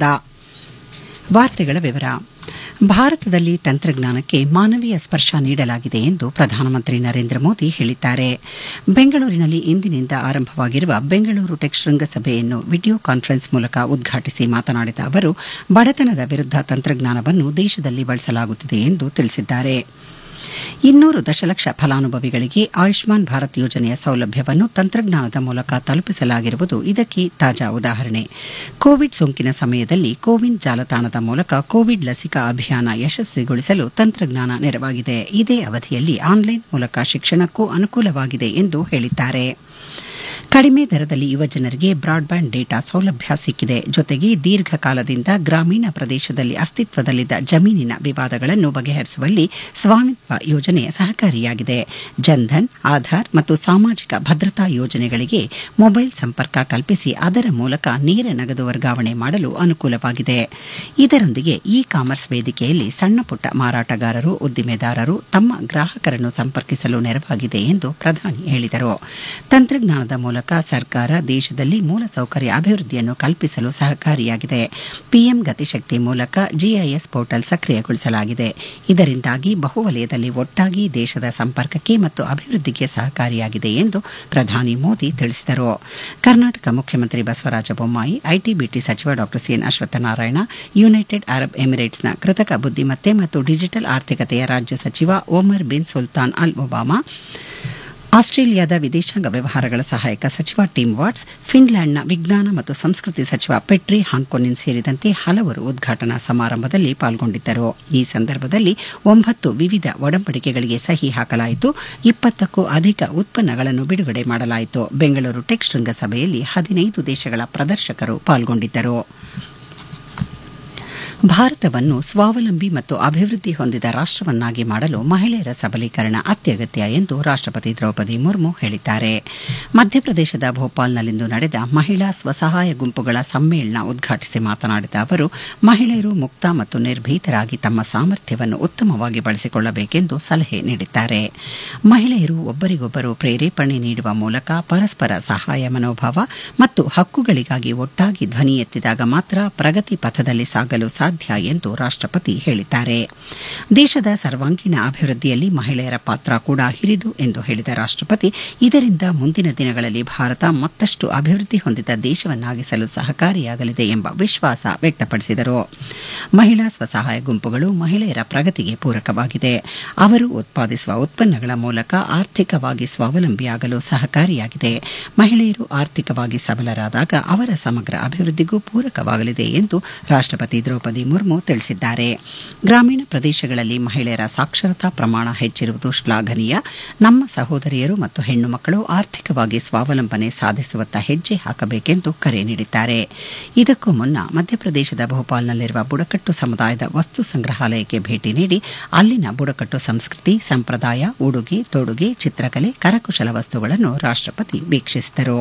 ವಾರ್ತೆಗಳ ವಿವರ ಭಾರತದಲ್ಲಿ ತಂತ್ರಜ್ಞಾನಕ್ಕೆ ಮಾನವೀಯ ಸ್ಪರ್ಶ ನೀಡಲಾಗಿದೆ ಎಂದು ಪ್ರಧಾನಮಂತ್ರಿ ನರೇಂದ್ರ ಮೋದಿ ಹೇಳಿದ್ದಾರೆ ಬೆಂಗಳೂರಿನಲ್ಲಿ ಇಂದಿನಿಂದ ಆರಂಭವಾಗಿರುವ ಬೆಂಗಳೂರು ಟೆಕ್ ಶೃಂಗಸಭೆಯನ್ನು ವಿಡಿಯೋ ಕಾನ್ಫರೆನ್ಸ್ ಮೂಲಕ ಉದ್ಘಾಟಿಸಿ ಮಾತನಾಡಿದ ಅವರು ಬಡತನದ ವಿರುದ್ಧ ತಂತ್ರಜ್ಞಾನವನ್ನು ದೇಶದಲ್ಲಿ ಬಳಸಲಾಗುತ್ತಿದೆ ಎಂದು ತಿಳಿಸಿದ್ದಾರೆ ಇನ್ನೂರು ದಶಲಕ್ಷ ಫಲಾನುಭವಿಗಳಿಗೆ ಆಯುಷ್ಮಾನ್ ಭಾರತ್ ಯೋಜನೆಯ ಸೌಲಭ್ಯವನ್ನು ತಂತ್ರಜ್ಞಾನದ ಮೂಲಕ ತಲುಪಿಸಲಾಗಿರುವುದು ಇದಕ್ಕೆ ತಾಜಾ ಉದಾಹರಣೆ ಕೋವಿಡ್ ಸೋಂಕಿನ ಸಮಯದಲ್ಲಿ ಕೋವಿನ್ ಜಾಲತಾಣದ ಮೂಲಕ ಕೋವಿಡ್ ಲಸಿಕಾ ಅಭಿಯಾನ ಯಶಸ್ವಿಗೊಳಿಸಲು ತಂತ್ರಜ್ಞಾನ ನೆರವಾಗಿದೆ ಇದೇ ಅವಧಿಯಲ್ಲಿ ಆನ್ಲೈನ್ ಮೂಲಕ ಶಿಕ್ಷಣಕ್ಕೂ ಅನುಕೂಲವಾಗಿದೆ ಎಂದು ಹೇಳಿದ್ದಾರೆ ಕಡಿಮೆ ದರದಲ್ಲಿ ಯುವಜನರಿಗೆ ಬ್ರಾಡ್ಬ್ಯಾಂಡ್ ಡೇಟಾ ಸೌಲಭ್ಯ ಸಿಕ್ಕಿದೆ ಜೊತೆಗೆ ದೀರ್ಘಕಾಲದಿಂದ ಗ್ರಾಮೀಣ ಪ್ರದೇಶದಲ್ಲಿ ಅಸ್ತಿತ್ವದಲ್ಲಿದ್ದ ಜಮೀನಿನ ವಿವಾದಗಳನ್ನು ಬಗೆಹರಿಸುವಲ್ಲಿ ಸ್ವಾಮಿತ್ವ ಯೋಜನೆ ಸಹಕಾರಿಯಾಗಿದೆ ಜನ್ಧನ್ ಆಧಾರ್ ಮತ್ತು ಸಾಮಾಜಿಕ ಭದ್ರತಾ ಯೋಜನೆಗಳಿಗೆ ಮೊಬೈಲ್ ಸಂಪರ್ಕ ಕಲ್ಪಿಸಿ ಅದರ ಮೂಲಕ ನೇರ ನಗದು ವರ್ಗಾವಣೆ ಮಾಡಲು ಅನುಕೂಲವಾಗಿದೆ ಇದರೊಂದಿಗೆ ಇ ಕಾಮರ್ಸ್ ವೇದಿಕೆಯಲ್ಲಿ ಸಣ್ಣಪುಟ್ಟ ಮಾರಾಟಗಾರರು ಉದ್ದಿಮೆದಾರರು ತಮ್ಮ ಗ್ರಾಹಕರನ್ನು ಸಂಪರ್ಕಿಸಲು ನೆರವಾಗಿದೆ ಎಂದು ಪ್ರಧಾನಿ ಹೇಳಿದರು ತಂತ್ರಜ್ಞಾನದ ಮೂಲಕ ಸರ್ಕಾರ ದೇಶದಲ್ಲಿ ಮೂಲಸೌಕರ್ಯ ಅಭಿವೃದ್ಧಿಯನ್ನು ಕಲ್ಪಿಸಲು ಸಹಕಾರಿಯಾಗಿದೆ ಪಿಎಂ ಗತಿಶಕ್ತಿ ಮೂಲಕ ಜಿಐಎಸ್ ಪೋರ್ಟಲ್ ಸಕ್ರಿಯಗೊಳಿಸಲಾಗಿದೆ ಇದರಿಂದಾಗಿ ಬಹುವಲಯದಲ್ಲಿ ಒಟ್ಟಾಗಿ ದೇಶದ ಸಂಪರ್ಕಕ್ಕೆ ಮತ್ತು ಅಭಿವೃದ್ಧಿಗೆ ಸಹಕಾರಿಯಾಗಿದೆ ಎಂದು ಪ್ರಧಾನಿ ಮೋದಿ ತಿಳಿಸಿದರು ಕರ್ನಾಟಕ ಮುಖ್ಯಮಂತ್ರಿ ಬಸವರಾಜ ಬೊಮ್ಮಾಯಿ ಐಟಿಬಿಟಿ ಸಚಿವ ಡಾ ಸಿಎನ್ ಅಶ್ವತ್ಥನಾರಾಯಣ ಯುನೈಟೆಡ್ ಅರಬ್ ಎಮಿರೇಟ್ಸ್ನ ಕೃತಕ ಬುದ್ದಿಮತ್ತೆ ಮತ್ತು ಡಿಜಿಟಲ್ ಆರ್ಥಿಕತೆಯ ರಾಜ್ಯ ಸಚಿವ ಒಮರ್ ಬಿನ್ ಸುಲ್ತಾನ್ ಅಲ್ ಒಬಾಮಾ ಆಸ್ಟ್ರೇಲಿಯಾದ ವಿದೇಶಾಂಗ ವ್ಯವಹಾರಗಳ ಸಹಾಯಕ ಸಚಿವ ಟಿಮ್ ವಾಟ್ಸ್ ಫಿನ್ಲ್ಯಾಂಡ್ನ ವಿಜ್ಞಾನ ಮತ್ತು ಸಂಸ್ಕೃತಿ ಸಚಿವ ಪೆಟ್ರಿ ಹಾಂಕೊನಿನ್ ಸೇರಿದಂತೆ ಹಲವರು ಉದ್ಘಾಟನಾ ಸಮಾರಂಭದಲ್ಲಿ ಪಾಲ್ಗೊಂಡಿದ್ದರು ಈ ಸಂದರ್ಭದಲ್ಲಿ ಒಂಬತ್ತು ವಿವಿಧ ಒಡಂಬಡಿಕೆಗಳಿಗೆ ಸಹಿ ಹಾಕಲಾಯಿತು ಇಪ್ಪತ್ತಕ್ಕೂ ಅಧಿಕ ಉತ್ಪನ್ನಗಳನ್ನು ಬಿಡುಗಡೆ ಮಾಡಲಾಯಿತು ಬೆಂಗಳೂರು ಟೆಕ್ ಶೃಂಗಸಭೆಯಲ್ಲಿ ಹದಿನೈದು ದೇಶಗಳ ಪ್ರದರ್ಶಕರು ಪಾಲ್ಗೊಂಡಿದ್ದರು ಭಾರತವನ್ನು ಸ್ವಾವಲಂಬಿ ಮತ್ತು ಅಭಿವೃದ್ಧಿ ಹೊಂದಿದ ರಾಷ್ಟವನ್ನಾಗಿ ಮಾಡಲು ಮಹಿಳೆಯರ ಸಬಲೀಕರಣ ಅತ್ಯಗತ್ಯ ಎಂದು ರಾಷ್ಟಪತಿ ದ್ರೌಪದಿ ಮುರ್ಮು ಹೇಳಿದ್ದಾರೆ ಮಧ್ಯಪ್ರದೇಶದ ಭೋಪಾಲ್ನಲ್ಲಿಂದು ನಡೆದ ಮಹಿಳಾ ಸ್ವಸಹಾಯ ಗುಂಪುಗಳ ಸಮ್ಮೇಳನ ಉದ್ಘಾಟಿಸಿ ಮಾತನಾಡಿದ ಅವರು ಮಹಿಳೆಯರು ಮುಕ್ತ ಮತ್ತು ನಿರ್ಭೀತರಾಗಿ ತಮ್ಮ ಸಾಮರ್ಥ್ಯವನ್ನು ಉತ್ತಮವಾಗಿ ಬಳಸಿಕೊಳ್ಳಬೇಕೆಂದು ಸಲಹೆ ನೀಡಿದ್ದಾರೆ ಮಹಿಳೆಯರು ಒಬ್ಬರಿಗೊಬ್ಬರು ಪ್ರೇರೇಪಣೆ ನೀಡುವ ಮೂಲಕ ಪರಸ್ಪರ ಸಹಾಯ ಮನೋಭಾವ ಮತ್ತು ಹಕ್ಕುಗಳಿಗಾಗಿ ಒಟ್ಟಾಗಿ ಧ್ವನಿ ಎತ್ತಿದಾಗ ಮಾತ್ರ ಪ್ರಗತಿ ಪಥದಲ್ಲಿ ಸಾಗಲು ಸಾಧ್ಯ ಎಂದು ರಾಷ್ಟಪತಿ ಹೇಳಿದ್ದಾರೆ ದೇಶದ ಸರ್ವಾಂಗೀಣ ಅಭಿವೃದ್ಧಿಯಲ್ಲಿ ಮಹಿಳೆಯರ ಪಾತ್ರ ಕೂಡ ಹಿರಿದು ಎಂದು ಹೇಳಿದ ರಾಷ್ಟಪತಿ ಇದರಿಂದ ಮುಂದಿನ ದಿನಗಳಲ್ಲಿ ಭಾರತ ಮತ್ತಷ್ಟು ಅಭಿವೃದ್ಧಿ ಹೊಂದಿದ ದೇಶವನ್ನಾಗಿಸಲು ಸಹಕಾರಿಯಾಗಲಿದೆ ಎಂಬ ವಿಶ್ವಾಸ ವ್ಯಕ್ತಪಡಿಸಿದರು ಮಹಿಳಾ ಸ್ವಸಹಾಯ ಗುಂಪುಗಳು ಮಹಿಳೆಯರ ಪ್ರಗತಿಗೆ ಪೂರಕವಾಗಿದೆ ಅವರು ಉತ್ಪಾದಿಸುವ ಉತ್ಪನ್ನಗಳ ಮೂಲಕ ಆರ್ಥಿಕವಾಗಿ ಸ್ವಾವಲಂಬಿಯಾಗಲು ಸಹಕಾರಿಯಾಗಿದೆ ಮಹಿಳೆಯರು ಆರ್ಥಿಕವಾಗಿ ಸಬಲರಾದಾಗ ಅವರ ಸಮಗ್ರ ಅಭಿವೃದ್ಧಿಗೂ ಪೂರಕವಾಗಲಿದೆ ಎಂದು ರಾಷ್ಟಪತಿ ದ್ರೌಪದಿ ಮುರ್ಮು ತಿಳಿಸಿದ್ದಾರೆ ಗ್ರಾಮೀಣ ಪ್ರದೇಶಗಳಲ್ಲಿ ಮಹಿಳೆಯರ ಸಾಕ್ಷರತಾ ಪ್ರಮಾಣ ಹೆಚ್ಚಿರುವುದು ಶ್ಲಾಘನೀಯ ನಮ್ಮ ಸಹೋದರಿಯರು ಮತ್ತು ಹೆಣ್ಣು ಮಕ್ಕಳು ಆರ್ಥಿಕವಾಗಿ ಸ್ವಾವಲಂಬನೆ ಸಾಧಿಸುವತ್ತ ಹೆಜ್ಜೆ ಹಾಕಬೇಕೆಂದು ಕರೆ ನೀಡಿದ್ದಾರೆ ಇದಕ್ಕೂ ಮುನ್ನ ಮಧ್ಯಪ್ರದೇಶದ ಭೋಪಾಲ್ನಲ್ಲಿರುವ ಬುಡಕಟ್ಟು ಸಮುದಾಯದ ವಸ್ತು ಸಂಗ್ರಹಾಲಯಕ್ಕೆ ಭೇಟಿ ನೀಡಿ ಅಲ್ಲಿನ ಬುಡಕಟ್ಟು ಸಂಸ್ಕೃತಿ ಸಂಪ್ರದಾಯ ಉಡುಗೆ ತೊಡುಗೆ ಚಿತ್ರಕಲೆ ಕರಕುಶಲ ವಸ್ತುಗಳನ್ನು ರಾಷ್ಟಪತಿ ವೀಕ್ಷಿಸಿದರು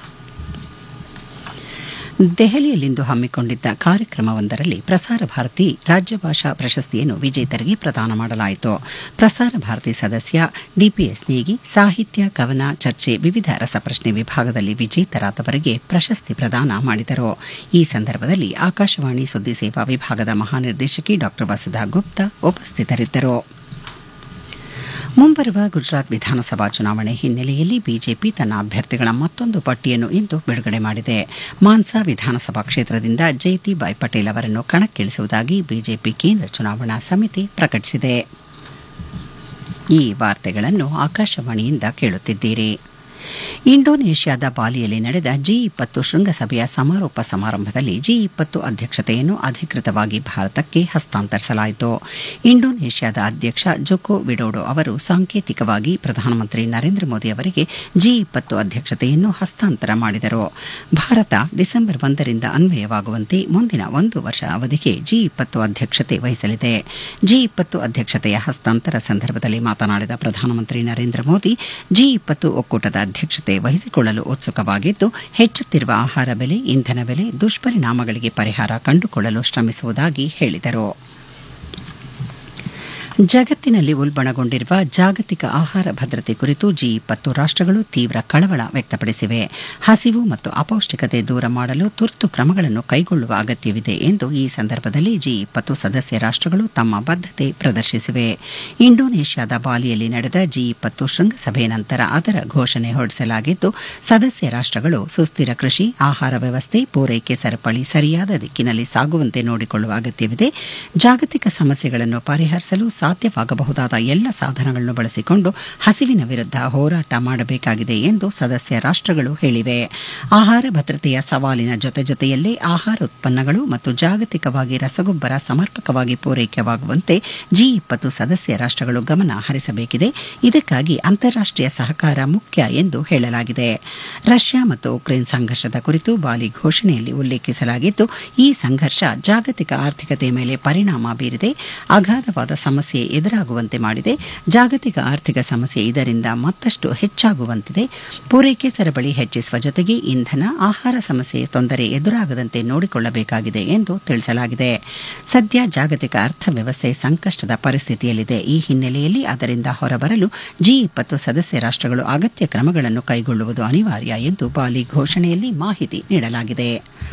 ದೆಹಲಿಯಲ್ಲಿಂದು ಹಮ್ಮಿಕೊಂಡಿದ್ದ ಕಾರ್ಯಕ್ರಮವೊಂದರಲ್ಲಿ ಪ್ರಸಾರ ಭಾರತಿ ರಾಜ್ಯ ಭಾಷಾ ಪ್ರಶಸ್ತಿಯನ್ನು ವಿಜೇತರಿಗೆ ಪ್ರದಾನ ಮಾಡಲಾಯಿತು ಪ್ರಸಾರ ಭಾರತಿ ಸದಸ್ಯ ಡಿಪಿಎಸ್ ನೇಗಿ ಸಾಹಿತ್ಯ ಕವನ ಚರ್ಚೆ ವಿವಿಧ ರಸಪ್ರಶ್ನೆ ವಿಭಾಗದಲ್ಲಿ ವಿಜೇತರಾದವರಿಗೆ ಪ್ರಶಸ್ತಿ ಪ್ರದಾನ ಮಾಡಿದರು ಈ ಸಂದರ್ಭದಲ್ಲಿ ಆಕಾಶವಾಣಿ ಸುದ್ದಿ ಸೇವಾ ವಿಭಾಗದ ಮಹಾನಿರ್ದೇಶಕಿ ಡಾ ವಸುಧಾ ಗುಪ್ತಾ ಉಪಸ್ಥಿತರಿದ್ದರು ಮುಂಬರುವ ಗುಜರಾತ್ ವಿಧಾನಸಭಾ ಚುನಾವಣೆ ಹಿನ್ನೆಲೆಯಲ್ಲಿ ಬಿಜೆಪಿ ತನ್ನ ಅಭ್ಯರ್ಥಿಗಳ ಮತ್ತೊಂದು ಪಟ್ಟಿಯನ್ನು ಇಂದು ಬಿಡುಗಡೆ ಮಾಡಿದೆ ಮಾನ್ಸಾ ವಿಧಾನಸಭಾ ಕ್ಷೇತ್ರದಿಂದ ಜೈತಿಬಾಯ್ ಪಟೇಲ್ ಅವರನ್ನು ಕಣಕ್ಕಿಳಿಸುವುದಾಗಿ ಬಿಜೆಪಿ ಕೇಂದ್ರ ಚುನಾವಣಾ ಸಮಿತಿ ಪ್ರಕಟಿಸಿದೆ ಈ ವಾರ್ತೆಗಳನ್ನು ಆಕಾಶವಾಣಿಯಿಂದ ಕೇಳುತ್ತಿದ್ದೀರಿ ಇಂಡೋನೇಷ್ಯಾದ ಬಾಲಿಯಲ್ಲಿ ನಡೆದ ಜಿ ಇಪ್ಪತ್ತು ಶೃಂಗಸಭೆಯ ಸಮಾರೋಪ ಸಮಾರಂಭದಲ್ಲಿ ಜಿ ಇಪ್ಪತ್ತು ಅಧ್ಯಕ್ಷತೆಯನ್ನು ಅಧಿಕೃತವಾಗಿ ಭಾರತಕ್ಕೆ ಹಸ್ತಾಂತರಿಸಲಾಯಿತು ಇಂಡೋನೇಷ್ಯಾದ ಅಧ್ಯಕ್ಷ ಜೊಕೋ ವಿಡೋಡೋ ಅವರು ಸಾಂಕೇತಿಕವಾಗಿ ಪ್ರಧಾನಮಂತ್ರಿ ನರೇಂದ್ರ ಮೋದಿ ಅವರಿಗೆ ಜಿ ಇಪ್ಪತ್ತು ಅಧ್ಯಕ್ಷತೆಯನ್ನು ಹಸ್ತಾಂತರ ಮಾಡಿದರು ಭಾರತ ಡಿಸೆಂಬರ್ ಒಂದರಿಂದ ಅನ್ವಯವಾಗುವಂತೆ ಮುಂದಿನ ಒಂದು ವರ್ಷ ಅವಧಿಗೆ ಜಿ ಇಪ್ಪತ್ತು ಅಧ್ಯಕ್ಷತೆ ವಹಿಸಲಿದೆ ಜಿ ಇಪ್ಪತ್ತು ಅಧ್ಯಕ್ಷತೆಯ ಹಸ್ತಾಂತರ ಸಂದರ್ಭದಲ್ಲಿ ಮಾತನಾಡಿದ ಪ್ರಧಾನಮಂತ್ರಿ ನರೇಂದ್ರ ಮೋದಿ ಜಿ ಇಪ್ಪತ್ತು ಒಕ್ಕೂಟದ ಅಧ್ಯಕ್ಷತೆ ವಹಿಸಿಕೊಳ್ಳಲು ಉತ್ಸುಕವಾಗಿದ್ದು ಹೆಚ್ಚುತ್ತಿರುವ ಆಹಾರ ಬೆಲೆ ಇಂಧನ ಬೆಲೆ ದುಷ್ಪರಿಣಾಮಗಳಿಗೆ ಪರಿಹಾರ ಕಂಡುಕೊಳ್ಳಲು ಶ್ರಮಿಸುವುದಾಗಿ ಹೇಳಿದರು ಜಗತ್ತಿನಲ್ಲಿ ಉಲ್ಬಣಗೊಂಡಿರುವ ಜಾಗತಿಕ ಆಹಾರ ಭದ್ರತೆ ಕುರಿತು ಜಿ ಇಪ್ಪತ್ತು ರಾಷ್ಟಗಳು ತೀವ್ರ ಕಳವಳ ವ್ಯಕ್ತಪಡಿಸಿವೆ ಹಸಿವು ಮತ್ತು ಅಪೌಷ್ಟಿಕತೆ ದೂರ ಮಾಡಲು ತುರ್ತು ಕ್ರಮಗಳನ್ನು ಕೈಗೊಳ್ಳುವ ಅಗತ್ಯವಿದೆ ಎಂದು ಈ ಸಂದರ್ಭದಲ್ಲಿ ಜಿ ಇಪ್ಪತ್ತು ಸದಸ್ಯ ರಾಷ್ಟಗಳು ತಮ್ಮ ಬದ್ಧತೆ ಪ್ರದರ್ಶಿಸಿವೆ ಇಂಡೋನೇಷ್ಯಾದ ಬಾಲಿಯಲ್ಲಿ ನಡೆದ ಜಿ ಇಪ್ಪತ್ತು ಶೃಂಗಸಭೆ ನಂತರ ಅದರ ಘೋಷಣೆ ಹೊರಡಿಸಲಾಗಿದ್ದು ಸದಸ್ಯ ರಾಷ್ಟಗಳು ಸುಸ್ಥಿರ ಕೃಷಿ ಆಹಾರ ವ್ಯವಸ್ಥೆ ಪೂರೈಕೆ ಸರಪಳಿ ಸರಿಯಾದ ದಿಕ್ಕಿನಲ್ಲಿ ಸಾಗುವಂತೆ ನೋಡಿಕೊಳ್ಳುವ ಅಗತ್ಯವಿದೆ ಜಾಗತಿಕ ಸಮಸ್ಯೆಗಳನ್ನು ಪರಿಹರಿಸಲು ಸಾಧ್ಯವಾಗಬಹುದಾದ ಎಲ್ಲ ಸಾಧನಗಳನ್ನು ಬಳಸಿಕೊಂಡು ಹಸಿವಿನ ವಿರುದ್ಧ ಹೋರಾಟ ಮಾಡಬೇಕಾಗಿದೆ ಎಂದು ಸದಸ್ಯ ರಾಷ್ಟಗಳು ಹೇಳಿವೆ ಆಹಾರ ಭದ್ರತೆಯ ಸವಾಲಿನ ಜೊತೆ ಜೊತೆಯಲ್ಲೇ ಆಹಾರ ಉತ್ಪನ್ನಗಳು ಮತ್ತು ಜಾಗತಿಕವಾಗಿ ರಸಗೊಬ್ಬರ ಸಮರ್ಪಕವಾಗಿ ಪೂರೈಕೆಯಾಗುವಂತೆ ಜಿ ಇಪ್ಪತ್ತು ಸದಸ್ಯ ರಾಷ್ಟಗಳು ಗಮನ ಹರಿಸಬೇಕಿದೆ ಇದಕ್ಕಾಗಿ ಅಂತಾರಾಷ್ಟೀಯ ಸಹಕಾರ ಮುಖ್ಯ ಎಂದು ಹೇಳಲಾಗಿದೆ ರಷ್ಯಾ ಮತ್ತು ಉಕ್ರೇನ್ ಸಂಘರ್ಷದ ಕುರಿತು ಬಾಲಿ ಘೋಷಣೆಯಲ್ಲಿ ಉಲ್ಲೇಖಿಸಲಾಗಿದ್ದು ಈ ಸಂಘರ್ಷ ಜಾಗತಿಕ ಆರ್ಥಿಕತೆಯ ಮೇಲೆ ಪರಿಣಾಮ ಬೀರಿದೆ ಅಗಾಧವಾದ ಸಮಸ್ಯೆ ಎದುರಾಗುವಂತೆ ಮಾಡಿದೆ ಜಾಗತಿಕ ಆರ್ಥಿಕ ಸಮಸ್ಯೆ ಇದರಿಂದ ಮತ್ತಷ್ಟು ಹೆಚ್ಚಾಗುವಂತಿದೆ ಪೂರೈಕೆ ಸರಪಳಿ ಹೆಚ್ಚಿಸುವ ಜೊತೆಗೆ ಇಂಧನ ಆಹಾರ ಸಮಸ್ಯೆ ತೊಂದರೆ ಎದುರಾಗದಂತೆ ನೋಡಿಕೊಳ್ಳಬೇಕಾಗಿದೆ ಎಂದು ತಿಳಿಸಲಾಗಿದೆ ಸದ್ಯ ಜಾಗತಿಕ ಅರ್ಥವ್ಯವಸ್ಥೆ ಸಂಕಷ್ಟದ ಪರಿಸ್ಥಿತಿಯಲ್ಲಿದೆ ಈ ಹಿನ್ನೆಲೆಯಲ್ಲಿ ಅದರಿಂದ ಹೊರಬರಲು ಜಿ ಇಪ್ಪತ್ತು ಸದಸ್ಯ ರಾಷ್ಟಗಳು ಅಗತ್ಯ ಕ್ರಮಗಳನ್ನು ಕೈಗೊಳ್ಳುವುದು ಅನಿವಾರ್ಯ ಎಂದು ಬಾಲಿ ಘೋಷಣೆಯಲ್ಲಿ ಮಾಹಿತಿ ನೀಡಲಾಗಿದೆ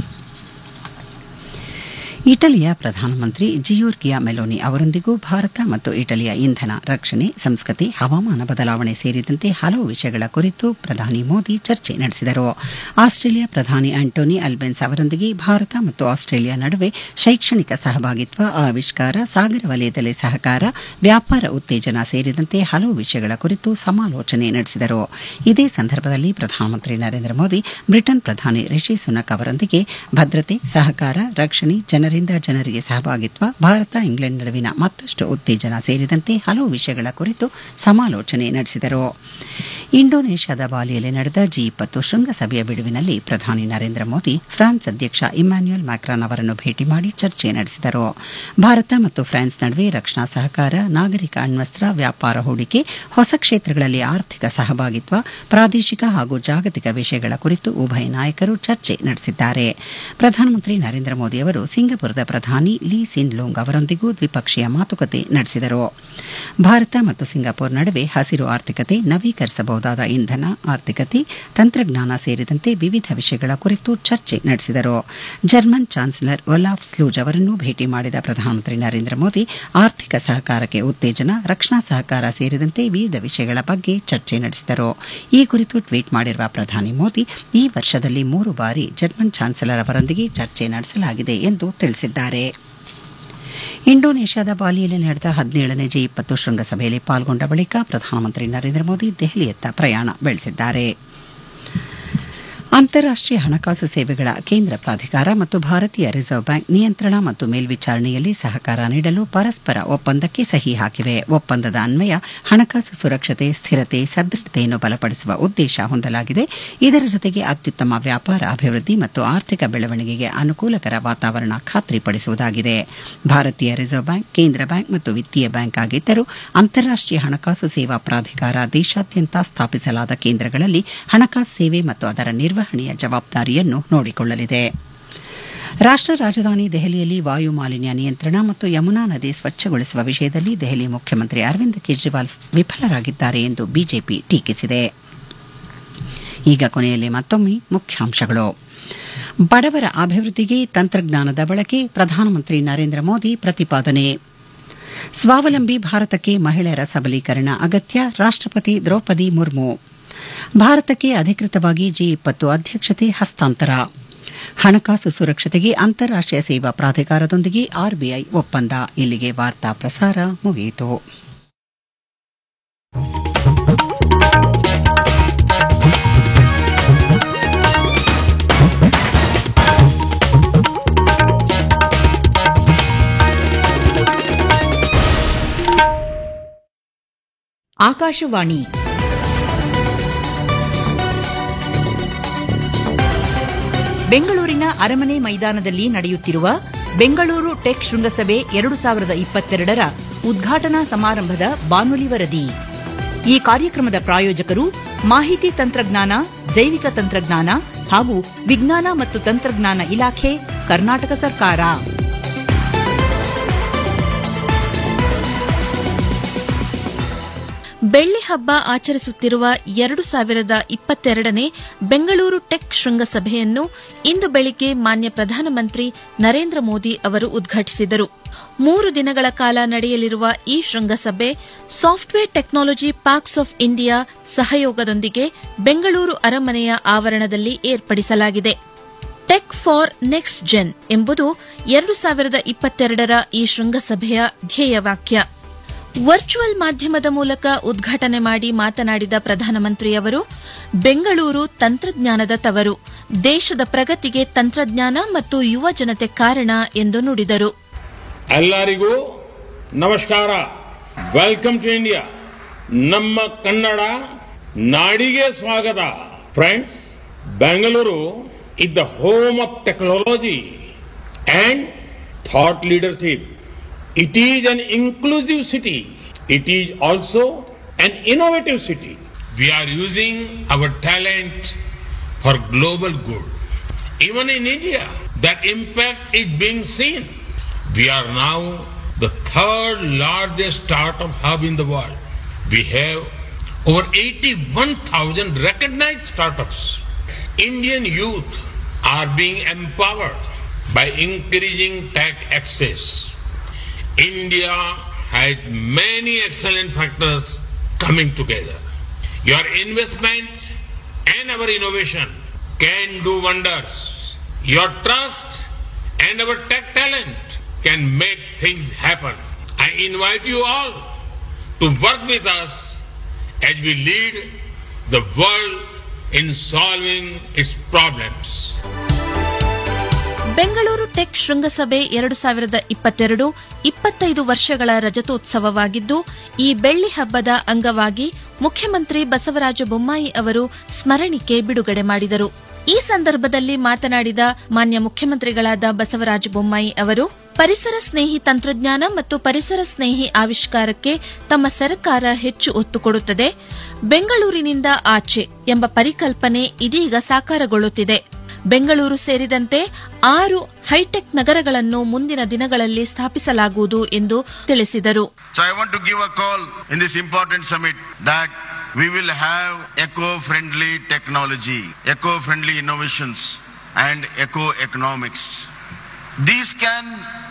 ಇಟಲಿಯ ಪ್ರಧಾನಮಂತ್ರಿ ಜಿಯೋರ್ಗಿಯಾ ಮೆಲೋನಿ ಅವರೊಂದಿಗೂ ಭಾರತ ಮತ್ತು ಇಟಲಿಯ ಇಂಧನ ರಕ್ಷಣೆ ಸಂಸ್ಕೃತಿ ಹವಾಮಾನ ಬದಲಾವಣೆ ಸೇರಿದಂತೆ ಹಲವು ವಿಷಯಗಳ ಕುರಿತು ಪ್ರಧಾನಿ ಮೋದಿ ಚರ್ಚೆ ನಡೆಸಿದರು ಆಸ್ಟ್ರೇಲಿಯಾ ಪ್ರಧಾನಿ ಆಂಟೋನಿ ಅಲ್ಬೆನ್ಸ್ ಅವರೊಂದಿಗೆ ಭಾರತ ಮತ್ತು ಆಸ್ಟ್ರೇಲಿಯಾ ನಡುವೆ ಶೈಕ್ಷಣಿಕ ಸಹಭಾಗಿತ್ವ ಆವಿಷ್ಕಾರ ಸಾಗರ ವಲಯದಲ್ಲಿ ಸಹಕಾರ ವ್ಯಾಪಾರ ಉತ್ತೇಜನ ಸೇರಿದಂತೆ ಹಲವು ವಿಷಯಗಳ ಕುರಿತು ಸಮಾಲೋಚನೆ ನಡೆಸಿದರು ಇದೇ ಸಂದರ್ಭದಲ್ಲಿ ಪ್ರಧಾನಮಂತ್ರಿ ನರೇಂದ್ರ ಮೋದಿ ಬ್ರಿಟನ್ ಪ್ರಧಾನಿ ರಿಷಿ ಸುನಕ್ ಅವರೊಂದಿಗೆ ಭದ್ರತೆ ಸಹಕಾರ ರಕ್ಷಣೆ ಜನರಿಂದ ಜನರಿಗೆ ಸಹಭಾಗಿತ್ವ ಭಾರತ ಇಂಗ್ಲೆಂಡ್ ನಡುವಿನ ಮತ್ತಷ್ಟು ಉತ್ತೇಜನ ಸೇರಿದಂತೆ ಹಲವು ವಿಷಯಗಳ ಕುರಿತು ಸಮಾಲೋಚನೆ ನಡೆಸಿದರು ಇಂಡೋನೇಷ್ಯಾದ ಬಾಲಿಯಲ್ಲಿ ನಡೆದ ಜಿ ಇಪ್ಪತ್ತು ಶೃಂಗಸಭೆಯ ಬಿಡುವಿನಲ್ಲಿ ಪ್ರಧಾನಿ ನರೇಂದ್ರ ಮೋದಿ ಫ್ರಾನ್ಸ್ ಅಧ್ಯಕ್ಷ ಇಮ್ಯಾನ್ಯುಯಲ್ ಮ್ಯಾಕ್ರಾನ್ ಅವರನ್ನು ಭೇಟಿ ಮಾಡಿ ಚರ್ಚೆ ನಡೆಸಿದರು ಭಾರತ ಮತ್ತು ಫ್ರಾನ್ಸ್ ನಡುವೆ ರಕ್ಷಣಾ ಸಹಕಾರ ನಾಗರಿಕ ಅಣ್ವಸ್ತ್ರ ವ್ಯಾಪಾರ ಹೂಡಿಕೆ ಹೊಸ ಕ್ಷೇತ್ರಗಳಲ್ಲಿ ಆರ್ಥಿಕ ಸಹಭಾಗಿತ್ವ ಪ್ರಾದೇಶಿಕ ಹಾಗೂ ಜಾಗತಿಕ ವಿಷಯಗಳ ಕುರಿತು ಉಭಯ ನಾಯಕರು ಚರ್ಚೆ ನಡೆಸಿದ್ದಾರೆ ಪ್ರಧಾನಮಂತ್ರಿ ನರೇಂದ್ರ ಮೋದಿ ಅವರು ಸಿಂಗಪುರದ ಪ್ರಧಾನಿ ಲೀ ಸಿನ್ ಲೋಂಗ್ ಅವರೊಂದಿಗೂ ದ್ವಿಪಕ್ಷೀಯ ಮಾತುಕತೆ ನಡೆಸಿದರು ಭಾರತ ಮತ್ತು ಸಿಂಗಾಪುರ್ ನಡುವೆ ಹಸಿರು ಆರ್ಥಿಕತೆ ನವೀಕರಿಸಬಹುದಾದ ಇಂಧನ ಆರ್ಥಿಕತೆ ತಂತ್ರಜ್ಞಾನ ಸೇರಿದಂತೆ ವಿವಿಧ ವಿಷಯಗಳ ಕುರಿತು ಚರ್ಚೆ ನಡೆಸಿದರು ಜರ್ಮನ್ ಚಾನ್ಸಲರ್ ಒಲಾಫ್ ಸ್ಲೂಜ್ ಅವರನ್ನು ಭೇಟಿ ಮಾಡಿದ ಪ್ರಧಾನಮಂತ್ರಿ ನರೇಂದ್ರ ಮೋದಿ ಆರ್ಥಿಕ ಸಹಕಾರಕ್ಕೆ ಉತ್ತೇಜನ ರಕ್ಷಣಾ ಸಹಕಾರ ಸೇರಿದಂತೆ ವಿವಿಧ ವಿಷಯಗಳ ಬಗ್ಗೆ ಚರ್ಚೆ ನಡೆಸಿದರು ಈ ಕುರಿತು ಟ್ವೀಟ್ ಮಾಡಿರುವ ಪ್ರಧಾನಿ ಮೋದಿ ಈ ವರ್ಷದಲ್ಲಿ ಮೂರು ಬಾರಿ ಜರ್ಮನ್ ಚಾನ್ಸಲರ್ ಅವರೊಂದಿಗೆ ಚರ್ಚೆ ನಡೆಸಲಾಗಿದೆ ಎಂದು ತಿಳಿಸಿದ್ದಾರೆ ಇಂಡೋನೇಷ್ಯಾದ ಬಾಲಿಯಲ್ಲಿ ನಡೆದ ಹದಿನೇಳನೇ ಜಿ ಇಪ್ಪತ್ತು ಶೃಂಗಸಭೆಯಲ್ಲಿ ಪಾಲ್ಗೊಂಡ ಬಳಿಕ ಪ್ರಧಾನಮಂತ್ರಿ ನರೇಂದ್ರ ಮೋದಿ ದೆಹಲಿಯತ್ತ ಪ್ರಯಾಣ ಬೆಳೆಸಿದ್ದಾರೆ ಅಂತಾರಾಷ್ಟೀಯ ಹಣಕಾಸು ಸೇವೆಗಳ ಕೇಂದ್ರ ಪ್ರಾಧಿಕಾರ ಮತ್ತು ಭಾರತೀಯ ರಿಸರ್ವ್ ಬ್ಯಾಂಕ್ ನಿಯಂತ್ರಣ ಮತ್ತು ಮೇಲ್ವಿಚಾರಣೆಯಲ್ಲಿ ಸಹಕಾರ ನೀಡಲು ಪರಸ್ಪರ ಒಪ್ಪಂದಕ್ಕೆ ಸಹಿ ಹಾಕಿವೆ ಒಪ್ಪಂದದ ಅನ್ವಯ ಹಣಕಾಸು ಸುರಕ್ಷತೆ ಸ್ಥಿರತೆ ಸದೃಢತೆಯನ್ನು ಬಲಪಡಿಸುವ ಉದ್ದೇಶ ಹೊಂದಲಾಗಿದೆ ಇದರ ಜೊತೆಗೆ ಅತ್ಯುತ್ತಮ ವ್ಯಾಪಾರ ಅಭಿವೃದ್ಧಿ ಮತ್ತು ಆರ್ಥಿಕ ಬೆಳವಣಿಗೆಗೆ ಅನುಕೂಲಕರ ವಾತಾವರಣ ಖಾತ್ರಿಪಡಿಸುವುದಾಗಿದೆ ಭಾರತೀಯ ರಿಸರ್ವ್ ಬ್ಯಾಂಕ್ ಕೇಂದ್ರ ಬ್ಯಾಂಕ್ ಮತ್ತು ವಿತ್ತೀಯ ಬ್ಯಾಂಕ್ ಆಗಿದ್ದರೂ ಅಂತಾರಾಷ್ಟೀಯ ಹಣಕಾಸು ಸೇವಾ ಪ್ರಾಧಿಕಾರ ದೇಶಾದ್ಯಂತ ಸ್ಥಾಪಿಸಲಾದ ಕೇಂದ್ರಗಳಲ್ಲಿ ಹಣಕಾಸು ಸೇವೆ ಮತ್ತು ಅದರ ನಿರ್ವಹಣೆಯ ಜವಾಬ್ದಾರಿಯನ್ನು ನೋಡಿಕೊಳ್ಳಲಿದೆ ರಾಷ್ಟ ರಾಜಧಾನಿ ದೆಹಲಿಯಲ್ಲಿ ವಾಯು ಮಾಲಿನ್ಯ ನಿಯಂತ್ರಣ ಮತ್ತು ಯಮುನಾ ನದಿ ಸ್ವಚ್ಛಗೊಳಿಸುವ ವಿಷಯದಲ್ಲಿ ದೆಹಲಿ ಮುಖ್ಯಮಂತ್ರಿ ಅರವಿಂದ್ ಕೇಜ್ರಿವಾಲ್ ವಿಫಲರಾಗಿದ್ದಾರೆ ಎಂದು ಬಿಜೆಪಿ ಟೀಕಿಸಿದೆ ಈಗ ಕೊನೆಯಲ್ಲಿ ಮತ್ತೊಮ್ಮೆ ಮುಖ್ಯಾಂಶಗಳು ಬಡವರ ಅಭಿವೃದ್ಧಿಗೆ ತಂತ್ರಜ್ಞಾನದ ಬಳಕೆ ಪ್ರಧಾನಮಂತ್ರಿ ನರೇಂದ್ರ ಮೋದಿ ಪ್ರತಿಪಾದನೆ ಸ್ವಾವಲಂಬಿ ಭಾರತಕ್ಕೆ ಮಹಿಳೆಯರ ಸಬಲೀಕರಣ ಅಗತ್ಯ ರಾಷ್ಟಪತಿ ದ್ರೌಪದಿ ಮುರ್ಮು ಭಾರತಕ್ಕೆ ಅಧಿಕೃತವಾಗಿ ಜಿ ಇಪ್ಪತ್ತು ಅಧ್ಯಕ್ಷತೆ ಹಸ್ತಾಂತರ ಹಣಕಾಸು ಸುರಕ್ಷತೆಗೆ ಅಂತಾರಾಷ್ಟೀಯ ಸೇವಾ ಪ್ರಾಧಿಕಾರದೊಂದಿಗೆ ಆರ್ಬಿಐ ಒಪ್ಪಂದ ಇಲ್ಲಿಗೆ ವಾರ್ತಾ ಪ್ರಸಾರ ಮುಗಿಯಿತು ಆಕಾಶವಾಣಿ ಬೆಂಗಳೂರಿನ ಅರಮನೆ ಮೈದಾನದಲ್ಲಿ ನಡೆಯುತ್ತಿರುವ ಬೆಂಗಳೂರು ಟೆಕ್ ಶೃಂಗಸಭೆ ಎರಡು ಸಾವಿರದ ಇಪ್ಪತ್ತೆರಡರ ಉದ್ಘಾಟನಾ ಸಮಾರಂಭದ ಬಾನುಲಿ ವರದಿ ಈ ಕಾರ್ಯಕ್ರಮದ ಪ್ರಾಯೋಜಕರು ಮಾಹಿತಿ ತಂತ್ರಜ್ಞಾನ ಜೈವಿಕ ತಂತ್ರಜ್ಞಾನ ಹಾಗೂ ವಿಜ್ಞಾನ ಮತ್ತು ತಂತ್ರಜ್ಞಾನ ಇಲಾಖೆ ಕರ್ನಾಟಕ ಸರ್ಕಾರ ಬೆಳ್ಳಿ ಹಬ್ಬ ಆಚರಿಸುತ್ತಿರುವ ಎರಡು ಸಾವಿರದ ಇಪ್ಪತ್ತೆರಡನೇ ಬೆಂಗಳೂರು ಟೆಕ್ ಶೃಂಗಸಭೆಯನ್ನು ಇಂದು ಬೆಳಿಗ್ಗೆ ಮಾನ್ಯ ಪ್ರಧಾನಮಂತ್ರಿ ನರೇಂದ್ರ ಮೋದಿ ಅವರು ಉದ್ಘಾಟಿಸಿದರು ಮೂರು ದಿನಗಳ ಕಾಲ ನಡೆಯಲಿರುವ ಈ ಶೃಂಗಸಭೆ software technology parks of India ಸಹಯೋಗದೊಂದಿಗೆ ಬೆಂಗಳೂರು ಅರಮನೆಯ ಆವರಣದಲ್ಲಿ ಏರ್ಪಡಿಸಲಾಗಿದೆ ಟೆಕ್ ಫಾರ್ ನೆಕ್ಸ್ಟ್ ಜೆನ್ ಎಂಬುದು ಎರಡು ಸಾವಿರದ ಇಪ್ಪತ್ತೆರಡರ ಈ ಶೃಂಗಸಭೆಯ ಧ್ಯೇಯವಾಕ್ಯ ವರ್ಚುವಲ್ ಮಾಧ್ಯಮದ ಮೂಲಕ ಉದ್ಘಾಟನೆ ಮಾಡಿ ಮಾತನಾಡಿದ ಪ್ರಧಾನಮಂತ್ರಿಯವರು ಬೆಂಗಳೂರು ತಂತ್ರಜ್ಞಾನದ ತವರು ದೇಶದ ಪ್ರಗತಿಗೆ ತಂತ್ರಜ್ಞಾನ ಮತ್ತು ಯುವ ಜನತೆ ಕಾರಣ ಎಂದು ನುಡಿದರು ಎಲ್ಲರಿಗೂ ನಮಸ್ಕಾರ ವೆಲ್ಕಮ್ ಟು ಇಂಡಿಯಾ ನಮ್ಮ ಕನ್ನಡ ನಾಡಿಗೆ ಸ್ವಾಗತ friends Bengaluru is the home of technology and thought leadership It is an inclusive city. It is also an innovative city. We are using our talent for global good. Even in India, that impact is being seen. We are now the third largest startup hub in the world. We have over 81,000 recognized startups. Indian youth are being empowered by increasing tech access. India has many excellent factors coming together. Your investment and our innovation can do wonders. Your trust and our tech talent can make things happen. I invite you all to work with us as we lead the world in solving its problems. Bengaluru tech ಶೃಂಗಸಭೆ ಎರಡು ಸಾವಿರದ ಇಪ್ಪತ್ತೆರಡು ಇಪ್ಪತ್ತೈದು ವರ್ಷಗಳ ರಜತೋತ್ಸವವಾಗಿದ್ದು ಈ ಬೆಳ್ಳಿ ಹಬ್ಬದ ಅಂಗವಾಗಿ ಮುಖ್ಯಮಂತ್ರಿ ಬಸವರಾಜ ಬೊಮ್ಮಾಯಿ ಅವರು ಸ್ಮರಣಿಕೆ ಬಿಡುಗಡೆ ಮಾಡಿದರು ಈ ಸಂದರ್ಭದಲ್ಲಿ ಮಾತನಾಡಿದ ಮಾನ್ಯ ಮುಖ್ಯಮಂತ್ರಿಗಳಾದ ಬಸವರಾಜ ಬೊಮ್ಮಾಯಿ ಅವರು ಪರಿಸರ ಸ್ನೇಹಿ ತಂತ್ರಜ್ಞಾನ ಮತ್ತು ಪರಿಸರ ಸ್ನೇಹಿ ಆವಿಷ್ಕಾರಕ್ಕೆ ತಮ್ಮ ಸರ್ಕಾರ ಹೆಚ್ಚು ಒತ್ತು ಕೊಡುತ್ತದೆ ಬೆಂಗಳೂರಿನಿಂದ ಆಚೆ ಎಂಬ ಪರಿಕಲ್ಪನೆ ಇದೀಗ ಸಾಕಾರಗೊಳ್ಳುತ್ತಿದೆ ಬೆಂಗಳೂರು ಸೇರಿದಂತೆ ಆರು ಹೈಟೆಕ್ ನಗರಗಳನ್ನು ಮುಂದಿನ ದಿನಗಳಲ್ಲಿ ಸ್ಥಾಪಿಸಲಾಗುವುದು ಎಂದು ತಿಳಿಸಿದರು So I want to give a call in this important summit that we will have eco-friendly technology, eco-friendly innovations and eco-economics. These can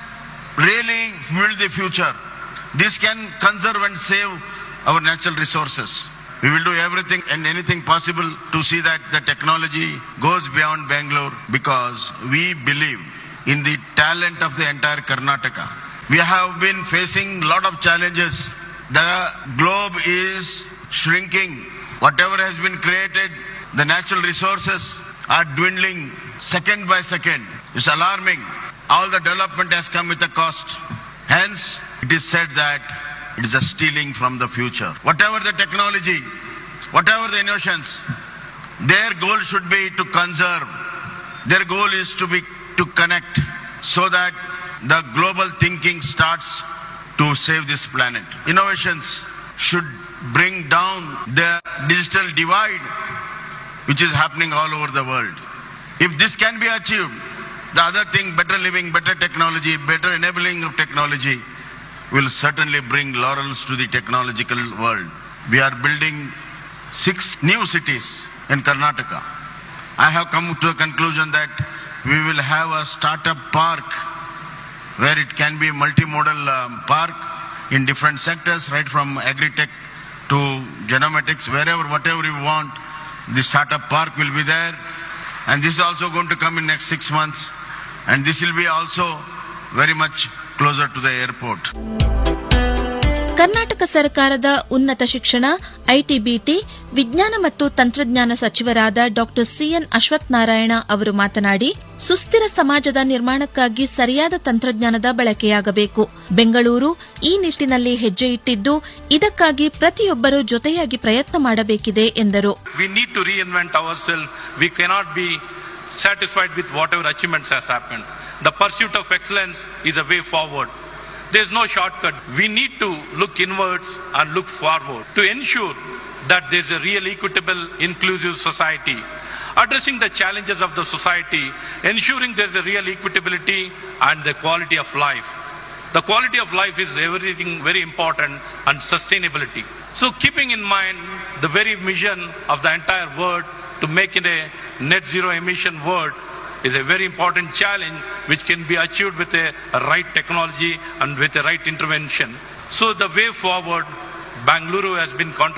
really build the future. This can conserve and save our natural resources. We will do everything and anything possible to see that the technology goes beyond Bangalore because we believe in the talent of the entire Karnataka. We have been facing a lot of challenges. The globe is shrinking. Whatever has been created, the natural resources are dwindling second by second. It's alarming. All the development has come with a cost. Hence, it is said that it is a stealing from the future. Whatever the technology, whatever the innovations, their goal should be to conserve. Their goal is to be to connect so that the global thinking starts to save this planet. Innovations should bring down the digital divide which is happening all over the world. If this can be achieved, the other thing, better living, better technology, better enabling of technology, will certainly bring laurels to the technological world. We are building six new cities in Karnataka. I have come to a conclusion that we will have a startup park where it can be a multimodal um, park in different sectors, right from agri-tech to genomics, wherever, whatever you want, the startup park will be there. And this is also going to come in next six months. And this will be also very much closer to the airport. Karnataka ಸರ್ಕಾರದ ಉನ್ನತ ಶಿಕ್ಷಣ ಐಟಿಬಿಟಿ ವಿಜ್ಞಾನ ಮತ್ತು ತಂತ್ರಜ್ಞಾನ ಸಚಿವರಾದ ಡಾ ಸಿಎನ್ ಅಶ್ವಥ್ ನಾರಾಯಣ ಅವರು ಮಾತನಾಡಿ ಸುಸ್ಥಿರ ಸಮಾಜದ ನಿರ್ಮಾಣಕ್ಕಾಗಿ ಸರಿಯಾದ ತಂತ್ರಜ್ಞಾನದ ಬಳಕೆಯಾಗಬೇಕು ಬೆಂಗಳೂರು ಈ ನಿಟ್ಟಿನಲ್ಲಿ ಹೆಜ್ಜೆ ಇಟ್ಟಿದ್ದು ಇದಕ್ಕಾಗಿ ಪ್ರತಿಯೊಬ್ಬರೂ ಜೊತೆಯಾಗಿ ಪ್ರಯತ್ನ ಮಾಡಬೇಕಿದೆ ಎಂದರು We need to reinvent ourselves. We cannot be satisfied with whatever achievements has happened. The pursuit of excellence is a way forward. There is no shortcut. We need to look inwards and look forward to ensure that there is a real equitable, inclusive society. Addressing the challenges of the society, ensuring there is a real equitability and the quality of life. The quality of life is everything very important and sustainability. So keeping in mind the very mission of the entire world to make it a net zero emission world is a very important challenge which can be achieved with a right technology and with a right intervention. So the way forward, Bangalore has been contributing